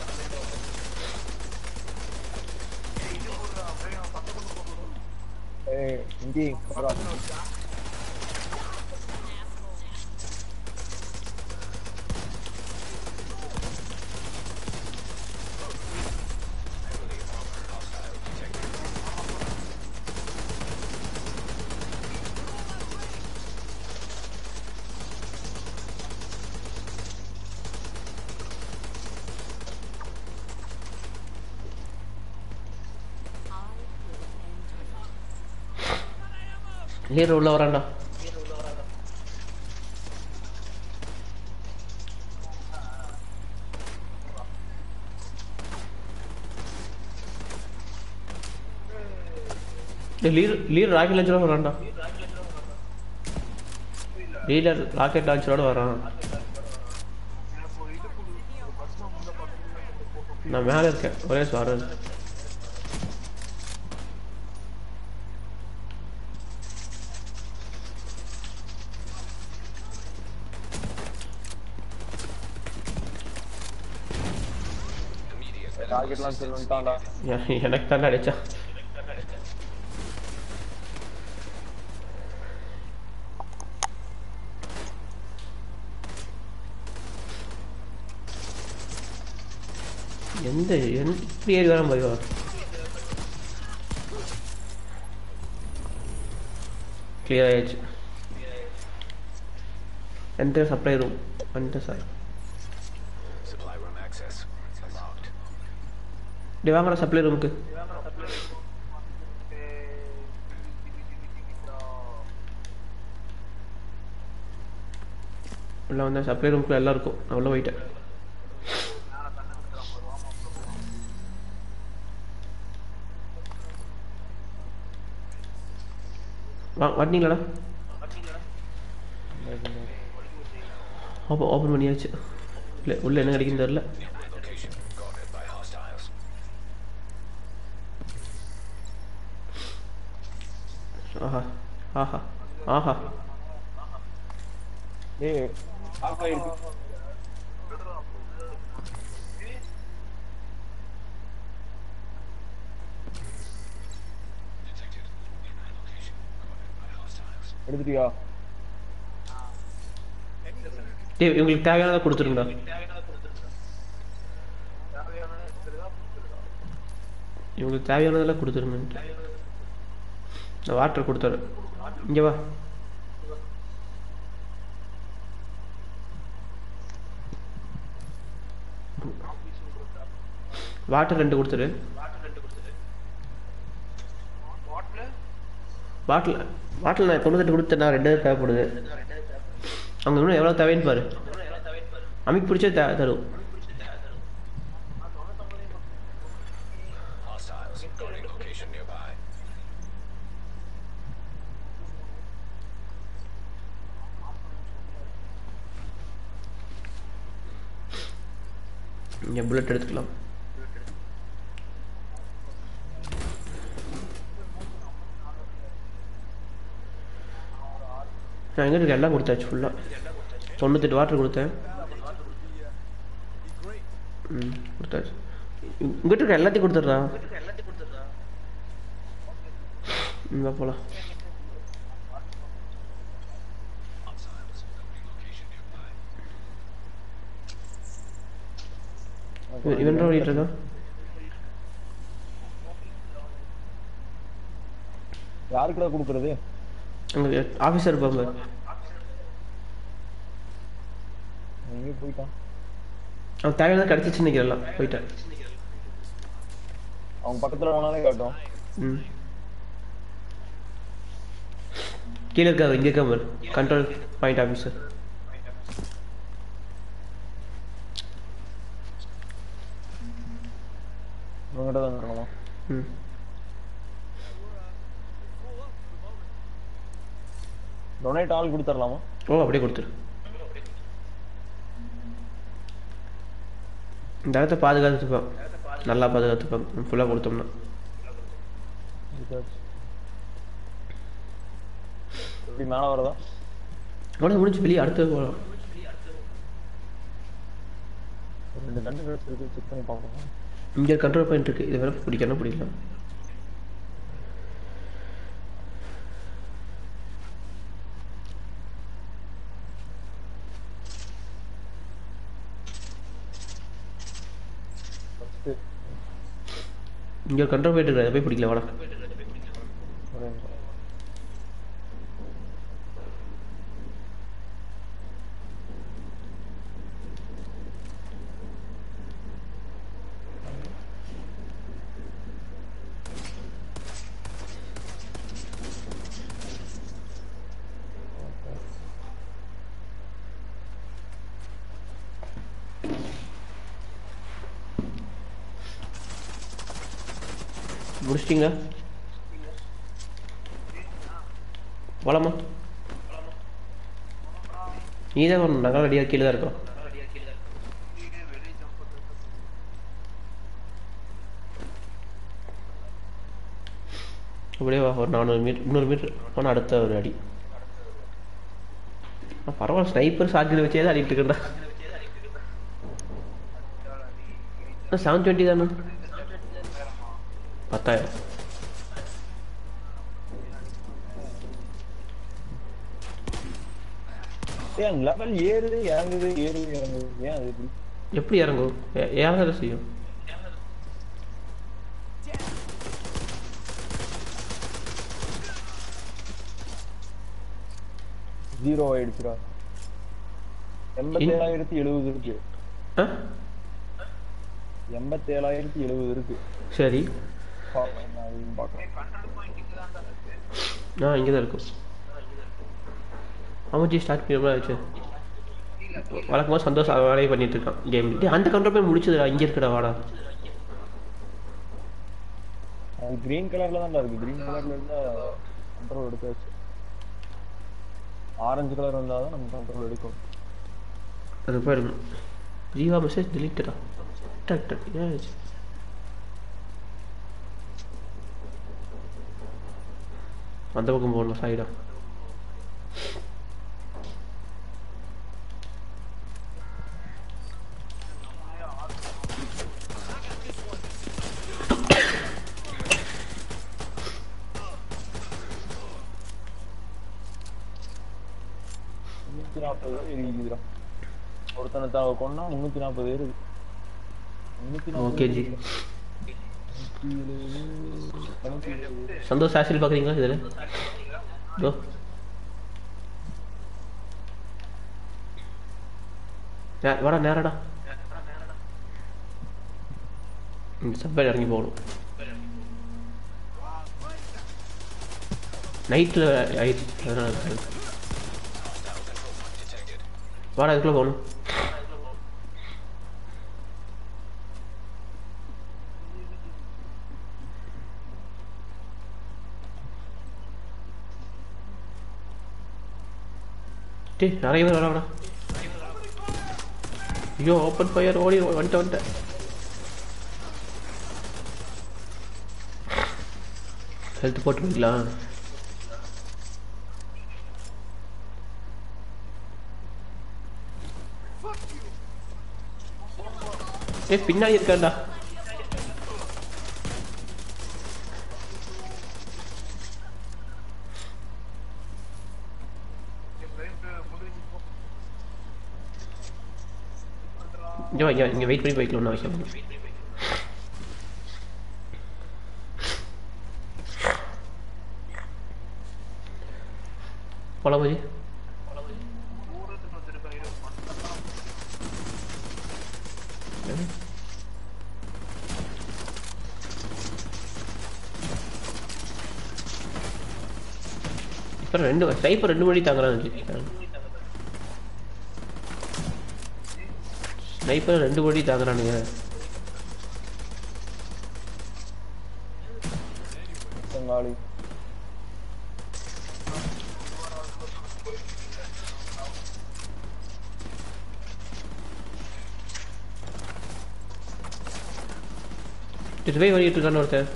ஏய் இந்தி வரா லீடர் உள்ள வரான்டா லீடர் லீடர் ராக்கெட் லான்ச்சரோட வரான்டா லீடர் ராக்கெட் லான்ச்சரோட வரான் நான் மேலே இருக்கேன் ஒரே வர்றது ராக்கெட்லாம் சொல்லிட்டான்டா எ- எனக்கு தானே அடிச்சான் எந்த எந்த இப்படி ஏறி வர போய் கிளியர் ஆயிடுச்சு எந்த சப்ளை ரூம் வந்துட்டு sir Supply room access unlocked. டே வாங்கடா சப்ளை ரூமுக்கு உள்ள வந்த சப்ளை ரூமுக்குள்ள எல்லாம் இருக்கும் நான் உள்ள போயிட்டேன் வா வந்தீங்களாடா ஓப்பன் ஓப்பன் பண்ணியாச்சு இல்லை உள்ள என்ன கிடைக்குன்னு தெரில Location guarded by hostiles. ஆஹா ஆஹா ஆஹா டேய் ஆஃப் ஆயிருக்கு எடுத்துட்டியா டேய் இவங்களுக்கு தேவையானதை கொடுத்துருங்கடா இவங்களுக்கு தேவையானதெல்லாம் கொடுத்துருங்க இந்த வாட்டர் கொடுத்தாரு இங்கே வா வாட்டர் ரெண்டு கொடுத்துரு பாட்டில் பாட்டில் பாட்டில் நான் தொண்ணூத்தெட்டு கொடுத்தேன் நான் ரெண்டு தான் தேவைப்படுது அவங்க இன்னும் எவ்வளோ தேவைன்னு பாரு அமைக்கு பிடிச்சே தே தரும் Hostiles guarding location nearby. இங்கே புல்லட் எடுத்துக்கலாம் நான் எங்கே இருக்க எல்லாம் கொடுத்தாச்சு ஃபுல்லாக தொண்ணூத்தெட்டு வாட்டர் கொடுத்தேன் ம் கொடுத்தாச்சு உங்ககிட்ட இருக்க எல்லாத்தையும் கொடுத்துட்றா ம் வா போகலாம் இவன் ஓடிட்டு இருக்கான் யாருக்குடா கொடுக்குறது அங்கே ஆஃபீஸர் இருப்பாங்க எங்கே போயிட்டான் அவன் தேவையானது கிடச்சிச்சு நினைக்கிறலாம் போயிட்டேன் அவன் பக்கத்துல போனாலே காட்டும் ம் கீழே இருக்காது இங்கே இருக்க பாரு கண்ட்ரோல் பாயிண்ட் ஆஃபீஸர் இவங்ககிட்ட தான் இருக்கணுமா ம் டொனேட் ஆள் கொடுத்துடலாமா ஓ அப்படியே கொடுத்துரு இந்த இடத்த பாதுகாத்துப்பான் நல்லா பாதுகாத்துப்பான் ஃபுல்லாக கொடுத்தோம்னா எப்படி மேலே வரதா அவ்வளோ முடிஞ்சு வெளியே அடுத்தது போகலாம் ஒரு ரெண்டு கண்டு இருக்கு செக் பண்ணி பார்ப்போம் இங்கே கண்ட்ரோல் பாயிண்ட் இருக்கு இது வேற பிடிக்கணும் பிடிக்கலாம் ஃபஸ்ட்டு இங்கே ஒரு கண்ட்ரோல் பாயிண்ட் இருக்கு அதை போய் பிடிக்கல வாடா ஒரே நிமிஷம் முடிச்சிட்டிங்களா போலாமா நீ தான் வரணும் நாங்கள் ரெடியாக கீழே தான் இருக்கோம் அப்படியே வா ஒரு நானூறு மீட்டர் முந்நூறு மீட்டர் போனால் அடுத்த ஒரு அடி ஆ, பரவாயில்ல ஸ்னைப்பர் ஷாட்கன் வச்சே தான் அடிக்கிட்டு இருக்கேன்டா செவன் டுவெண்ட்டி தானே பத்தாயிரம் ஏன் லெவல் ஏறுது இறங்குது ஏறுது இறங்குது ஏன் அது இப்படி எப்படி இறங்கும் ஏ- ஏறதானே செய்யும் ஜீரோ ஆயிடுச்சுடா எண்பத்தேழாயிரத்தி எழுபது இருக்கு ஆ எண்பத்தேழாயிரத்தி எழுபது இருக்கு சரி பார்ப்போம் என்ன ஆகுதுன்னு பார்க்கலாம் ஆ இங்கே தான் இருக்கும் அமர்ஜி ஸ்டார்ட் பண்ணி ஆச்சு வழக்கமாக சந்தோஷம் வேலையை பண்ணிட்டு இருக்கான் கேம் டேய் அந்த கண்ட்ரோல் போய் முடிச்சதுடா இங்கே இருக்குடா வாடா அது கிரீன் கலர்ல தான் இருக்கு கிரீன் கலர்ல இருந்தா கண்ட்ரோல் எடுத்தாச்சு ஆரஞ்சு கலர் இருந்தால் தான் நம்ம கண்ட்ரோல் எடுக்கும் அது பாருங்க ஜீவா மெசேஜ் டெலிட்டடா டக் டக் ஏன் ஆச்சு? அந்த பக்கம் போகணும் சைடா முன்னூத்தி நாற்பது பேர் இருக்குதுடா ஒருத்தனை தான் கொண்டா முன்னூத்தி நாற்பது பேர் இருக்கு முன்னூத்தி நாற்பது ஓகே ஜி சந்தோஷ் ஆசிரியர் பார்க்குறீங்களா இதில் இதோ நே- வாடா நேரடா சப்பையில் இறங்கி போகணும் நைட்டில் அதனால வாடா இதுக்குள்ளே போகணும் டேய் நிறைய பேர் வரடா ஐயோ ஓப்பன் ஃபயர் ஓடி வந்துட்டு வந்துட்டேன் ஹெல்த் போட்டு போய்க்கலாம் ஏய் பின்னாடி இருக்கான்டா இங்கே வா, இங்கே வா, இங்கே வெயிட் பண்ணி போய்க்கலாம்னு அவசியம் இல்லை. போலாம் போய் தூரத்துக்கு வச்சிருக்க இரு இப்போ ரெண்டு ஸ்னைப்பர் ரெண்டு மணி தாங்குறான்னு ஸ்னைப்பர் ரெண்டு மணி தாங்குறானுங்க பங்காளி ரிவை பண்ணிட்டு இருக்கான்னு ஒருத்தன்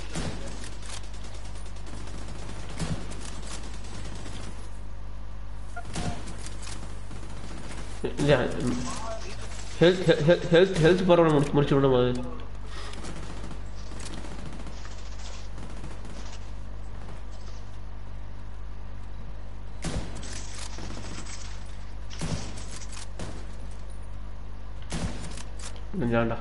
இல்ல ஹெல்த் ஹெல்த் ஹெல்த் பரவாயில்ல முடிச்சு முடிச்சு விடணும் அது வேண்டா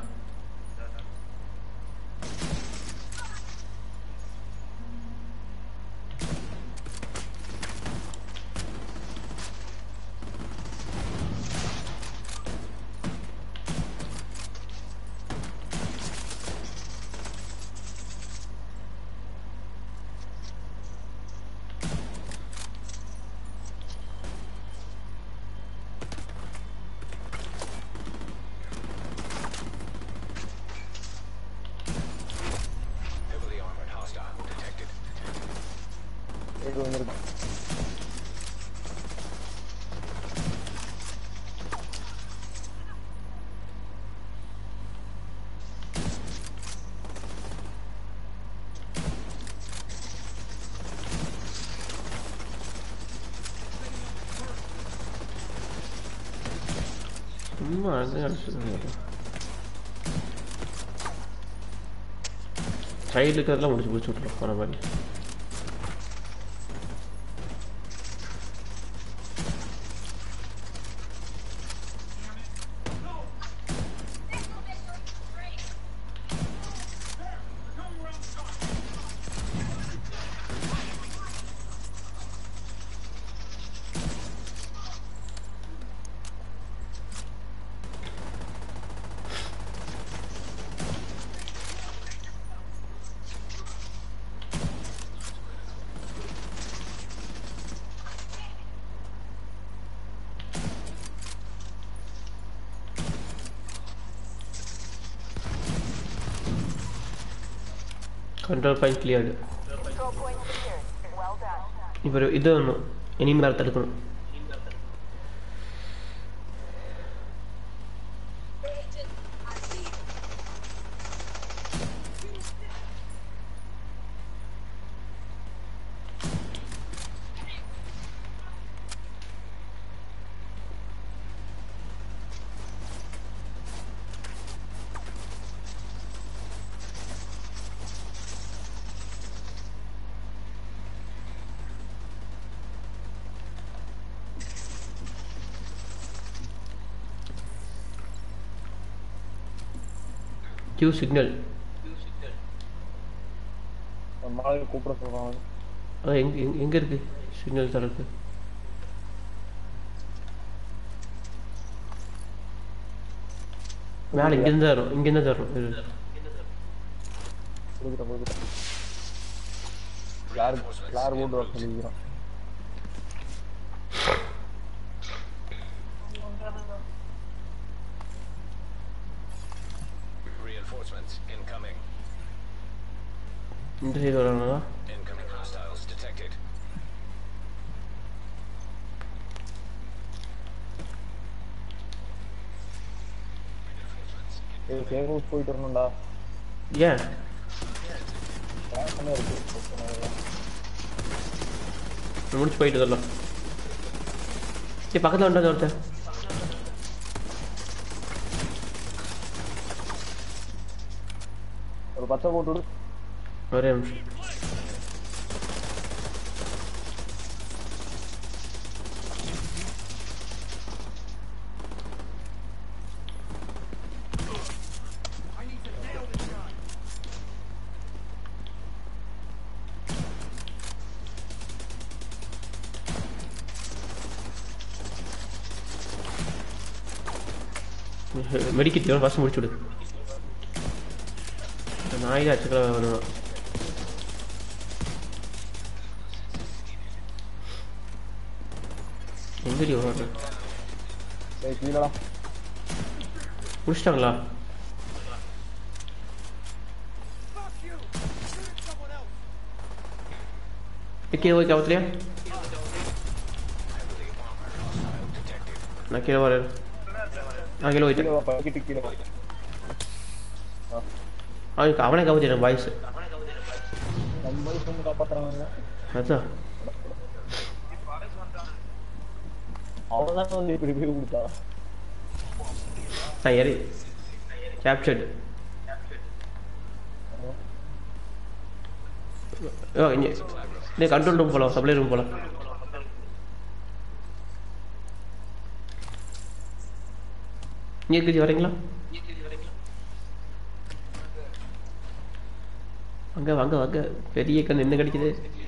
Heavily armored hostile detected. இது வந்திருக்கு சும்மா அங்கே அடிச்சுட்டு சைடு இருக்கிறதெல்லாம் முடிச்சு முடிச்சு விட்டுரும் போன மாதிரி control point cleared Control point secured. Well done. இப்போ இது வேணும் இனி மேலே தடுக்கணும் கியூ சிக்னல் மாலை கூப்பிட சொல்றான் அது எங்க எங்க- எங்க இருக்கு சிக்னல் தரக்கு மேலே இங்கேருந்து தான் வரும் இங்கேருந்து தான் வரும் இரு. கொடுக்குறேன் கொடுக்குறேன் கிளார் கிளார் போட்டு வர சொல்லிக்கிறோம் Reinforcements incoming. இந்த சைடு வரணும்னா Incoming hostiles detected. ஏய் சேவ் ஹவுஸ் போயிட்டு வரணும்டா ஏன் வேகமா இருக்கு முடிச்சு போயிட்டு வரலாம் ஏய் பக்கத்தில் வந்துட்டு ஒருத்தன் ஒரு பச்சை போட்டு விடு ஒரே நிமிஷம் மெடிக்கெட் எவ்வளோ ஃபஸ்ட் முடிச்சு விடு நாய் தான் அச்சுக்கல வேணும் எங்கடி ஓடுற ஏய் கீழடா முடிச்சிட்டாங்களா கீழே போய் கவத்துலையா நான் கீழே வரேன் நான் கீழே போயிட்டேன் கீழே வா பக்கிட்டு கீழே வா அவனுக்கு அவனை கவச்சிட்டேன் பாய்ஸ் நம்ம வயசு வந்து காப்பாத்துறாங்க அதான் அவன் தான் வந்து இப்படி போய் கொடுத்தா நான் ஏறி கேப்சர்டு ஓ இங்கே இல்லை கண்ட்ரோல் ரூம் போகலாம் சப்ளை ரூம் போகலாம் இங்கே இருக்குது வரீங்களா வாங்க வாங்க வாங்க பெரிய கண் என்ன கிடைக்குது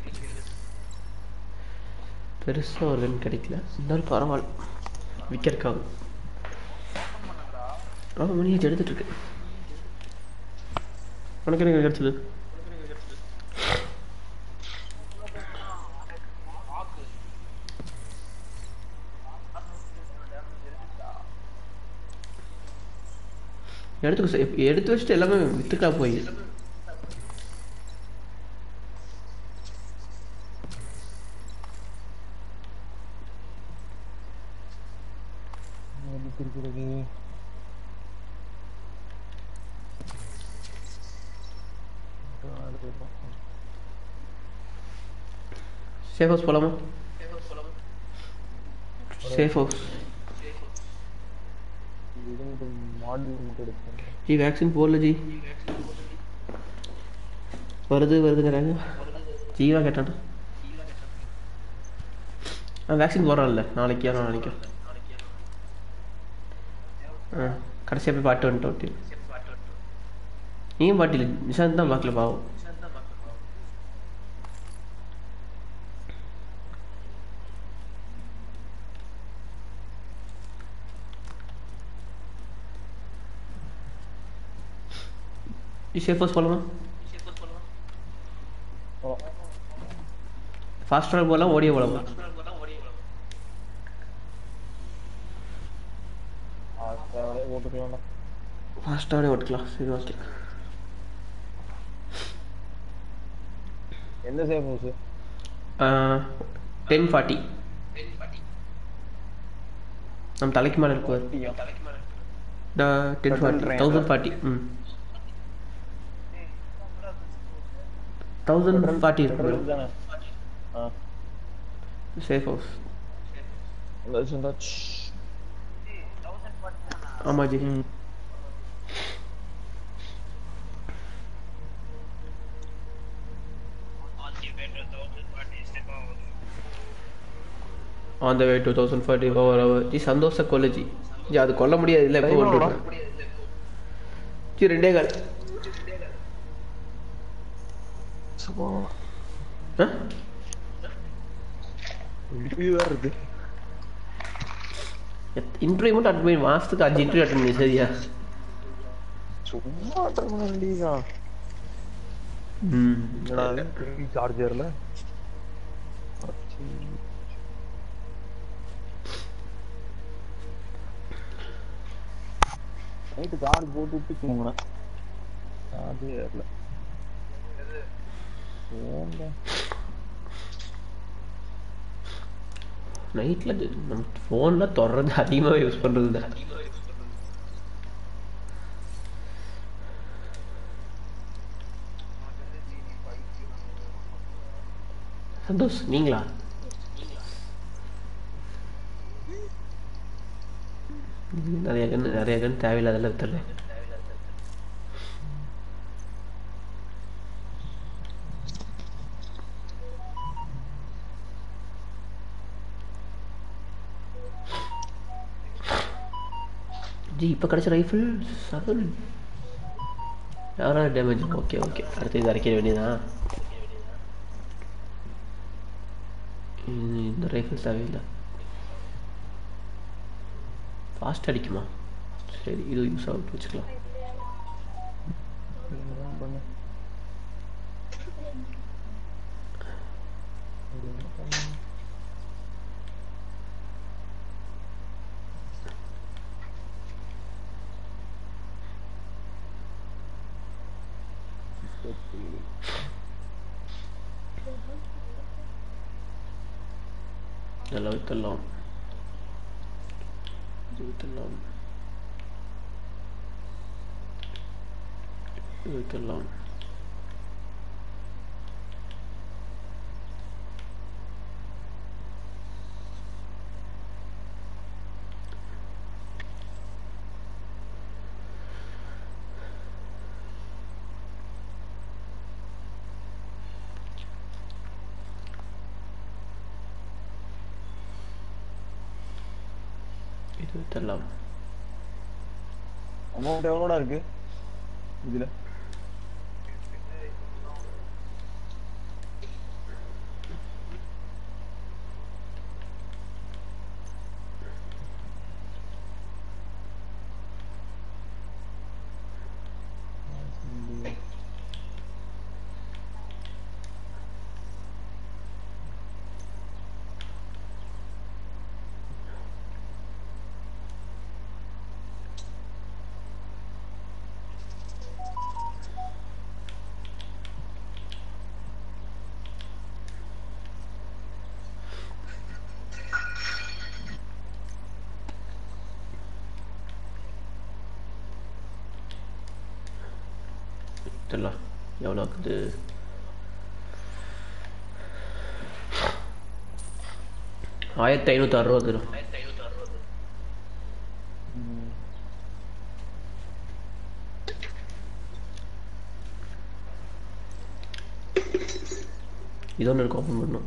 பெருசாக ஒரு கண் கிடைக்கல இருந்தாலும் பரவாயில்ல விற்கிறக்காக ஆமாம் மணி ஆச்சு எடுத்துட்டு இருக்கு உனக்கு என்ன கிடைச்சது எடுத்து வச்சு- எடுத்து வச்சுட்டு எல்லாமே வித்துக்கலாம் போய் இருக்கிறது சேஃப் ஹவுஸ் போகலாமா சேஃப் ஹவுஸ் இது மாடல் மட்டும் எடுப்பேன் ஜி வேக்சின் போடல ஜி வருது வருதுங்கிறாங்க ஜீவா கேட்டானா ஆ வேக்சின் போடுறான்ல நாளைக்கா நாளைக்கா ஆ கடைசியாக போய் பாட்டு வந்துட்டு ஒட்டி நீயும் பாட்டில நிஷாந்த் தான் பார்க்கல பாவம் சேஃப் ஹவுஸ் போகலாமா ஃபாஸ்ட்டாக போகலாம் ஓடியே போகலாமா தேவையே போட்டுக்கலாம்டா ஃபாஸ்ட்டாகவே ஓட்டிக்கலாம் சரி ஓகே எந்த சேஃப் ஹவுஸ் டென் ஃபார்ட்டி நம்ம தலைக்கு மேலே இருக்குவார் டென் ஃபார்ட்டி தௌசண்ட் ஃபார்ட்டி ம் தௌசண்ட் ஃபார்ட்டி இருக்கு தானே ஆ சேஃப் ஹவுஸ் அந்த விஷயம் தான் ஆமாம் ஜி on the way two thousand forty over அவர் ஜி சந்தோஷ கொல்லு ஜி ஜி அது கொல்ல முடியாது இல்லை எப்போ Time கொண்டு ஜி ரெண்டே கால் சப்பா ஆ இன்டர்வியூ வேற இருக்கு இன்டர்வியூ மட்டும் அட்டன் பண்ணி மாதத்துக்கு அஞ்சு இன்டர்வியூ அட்டன் பண்ணி சரியா சும்மா அட்டன் பண்ண வேண்டியதா ம் என்னடா இது திரும்பி சார்ஜர்ல நைட்டு சார்ஜ் போட்டு விட்டு தூங்கினேன் சார்ஜே ஏறல ஏன்டா நைட்டில் நம்ம ஃபோனில் தொடர்றது அதிகமாக யூஸ் பண்ணுறது தான் சந்தோஷ் நீங்களா நிறைய கன் நிறைய கன் தேவையில்லாதெல்லாம் வித்துறேன் ஜி இப்போ கிடைச்ச ரைஃபிள் செவன் யாராவது டேமேஜ் ஓகே ஓகே அடுத்து இது அரைக்கிற வேண்டியதான் இது- இந்த ரைஃபிள் தேவையில்லை ஃபாஸ்ட் அடிக்குமா சரி இது யூஸ் ஆகிட்டு வச்சுக்கலாம் என்னதான் பண்ண இதெல்லாம் வித்துடலாம் இது வித்துடலாம் இது வித்துடலாம் இது வித்துடலாம் அமௌண்ட் எவ்வளோடா இருக்கு இதுல வித்துடலாம் எவ்வளோ இருக்குது ஆயிரத்தி ஐநூற்றி அறுபது ரூபா இது ஒன்று இருக்கு ஓப்பன் பண்ணும்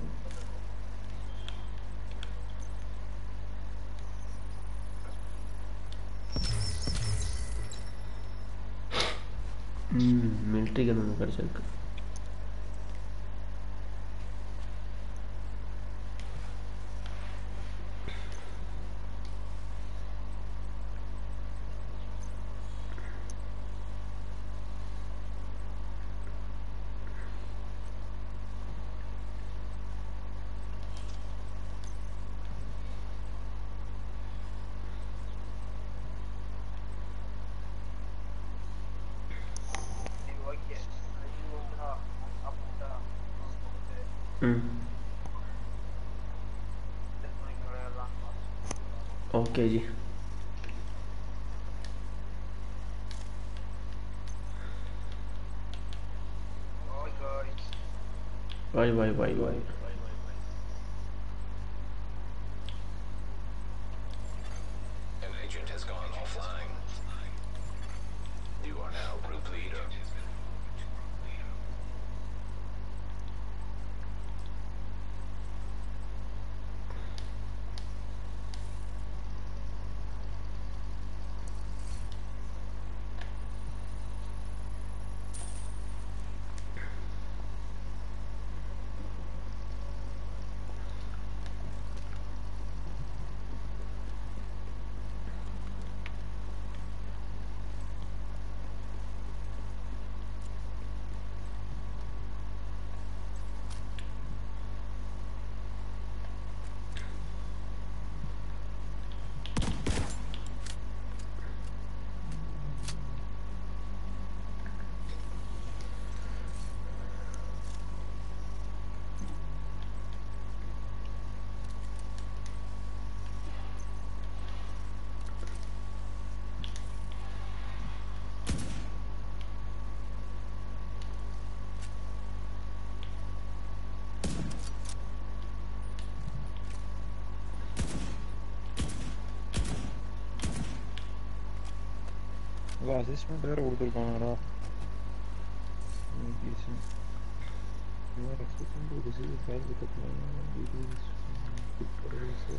ம் மிலிட்ரி கன் ஒன்று கிடச்சிருக்கு ஓகே அப்படின்ட்டா ம் ஓகே ஜி bye bye bye bye An agent has gone offline. You are now group leader. இவன் அசிஸ்மெண்ட் வேற கொடுத்துருக்கானடா You are expecting to receive a file with a plan and details from the producer.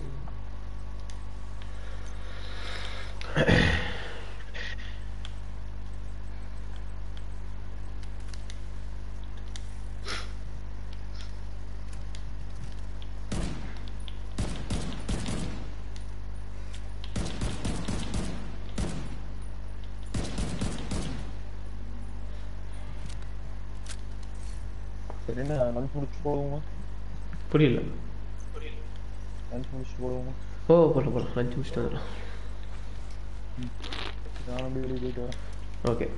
சரி என்ன லஞ்ச் முடிச்சு போடுவோமா புரியல லஞ்ச் முடிச்சு போடுவோமா ஓ போகலாம் போகலாம் லஞ்ச் முடிச்சுட்டு வந்துடலாம் நான் அப்படியே வெளியே போயிட்டு வரேன் ஓகே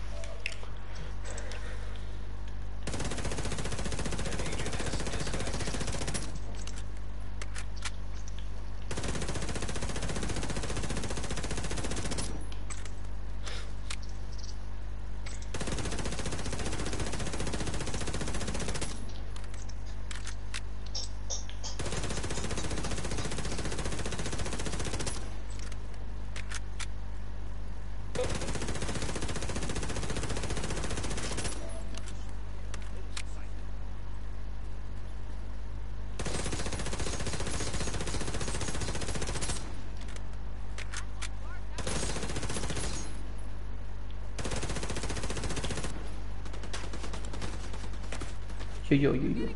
ஐயோ ஐயோ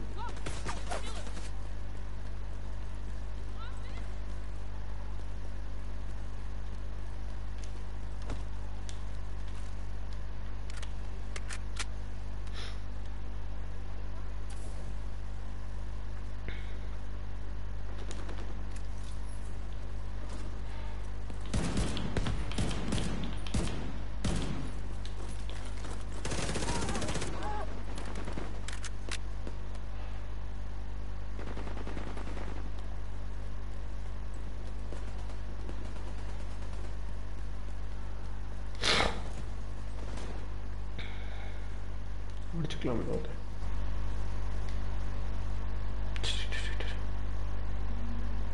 முடிச்சுக்கலாம் ஓகே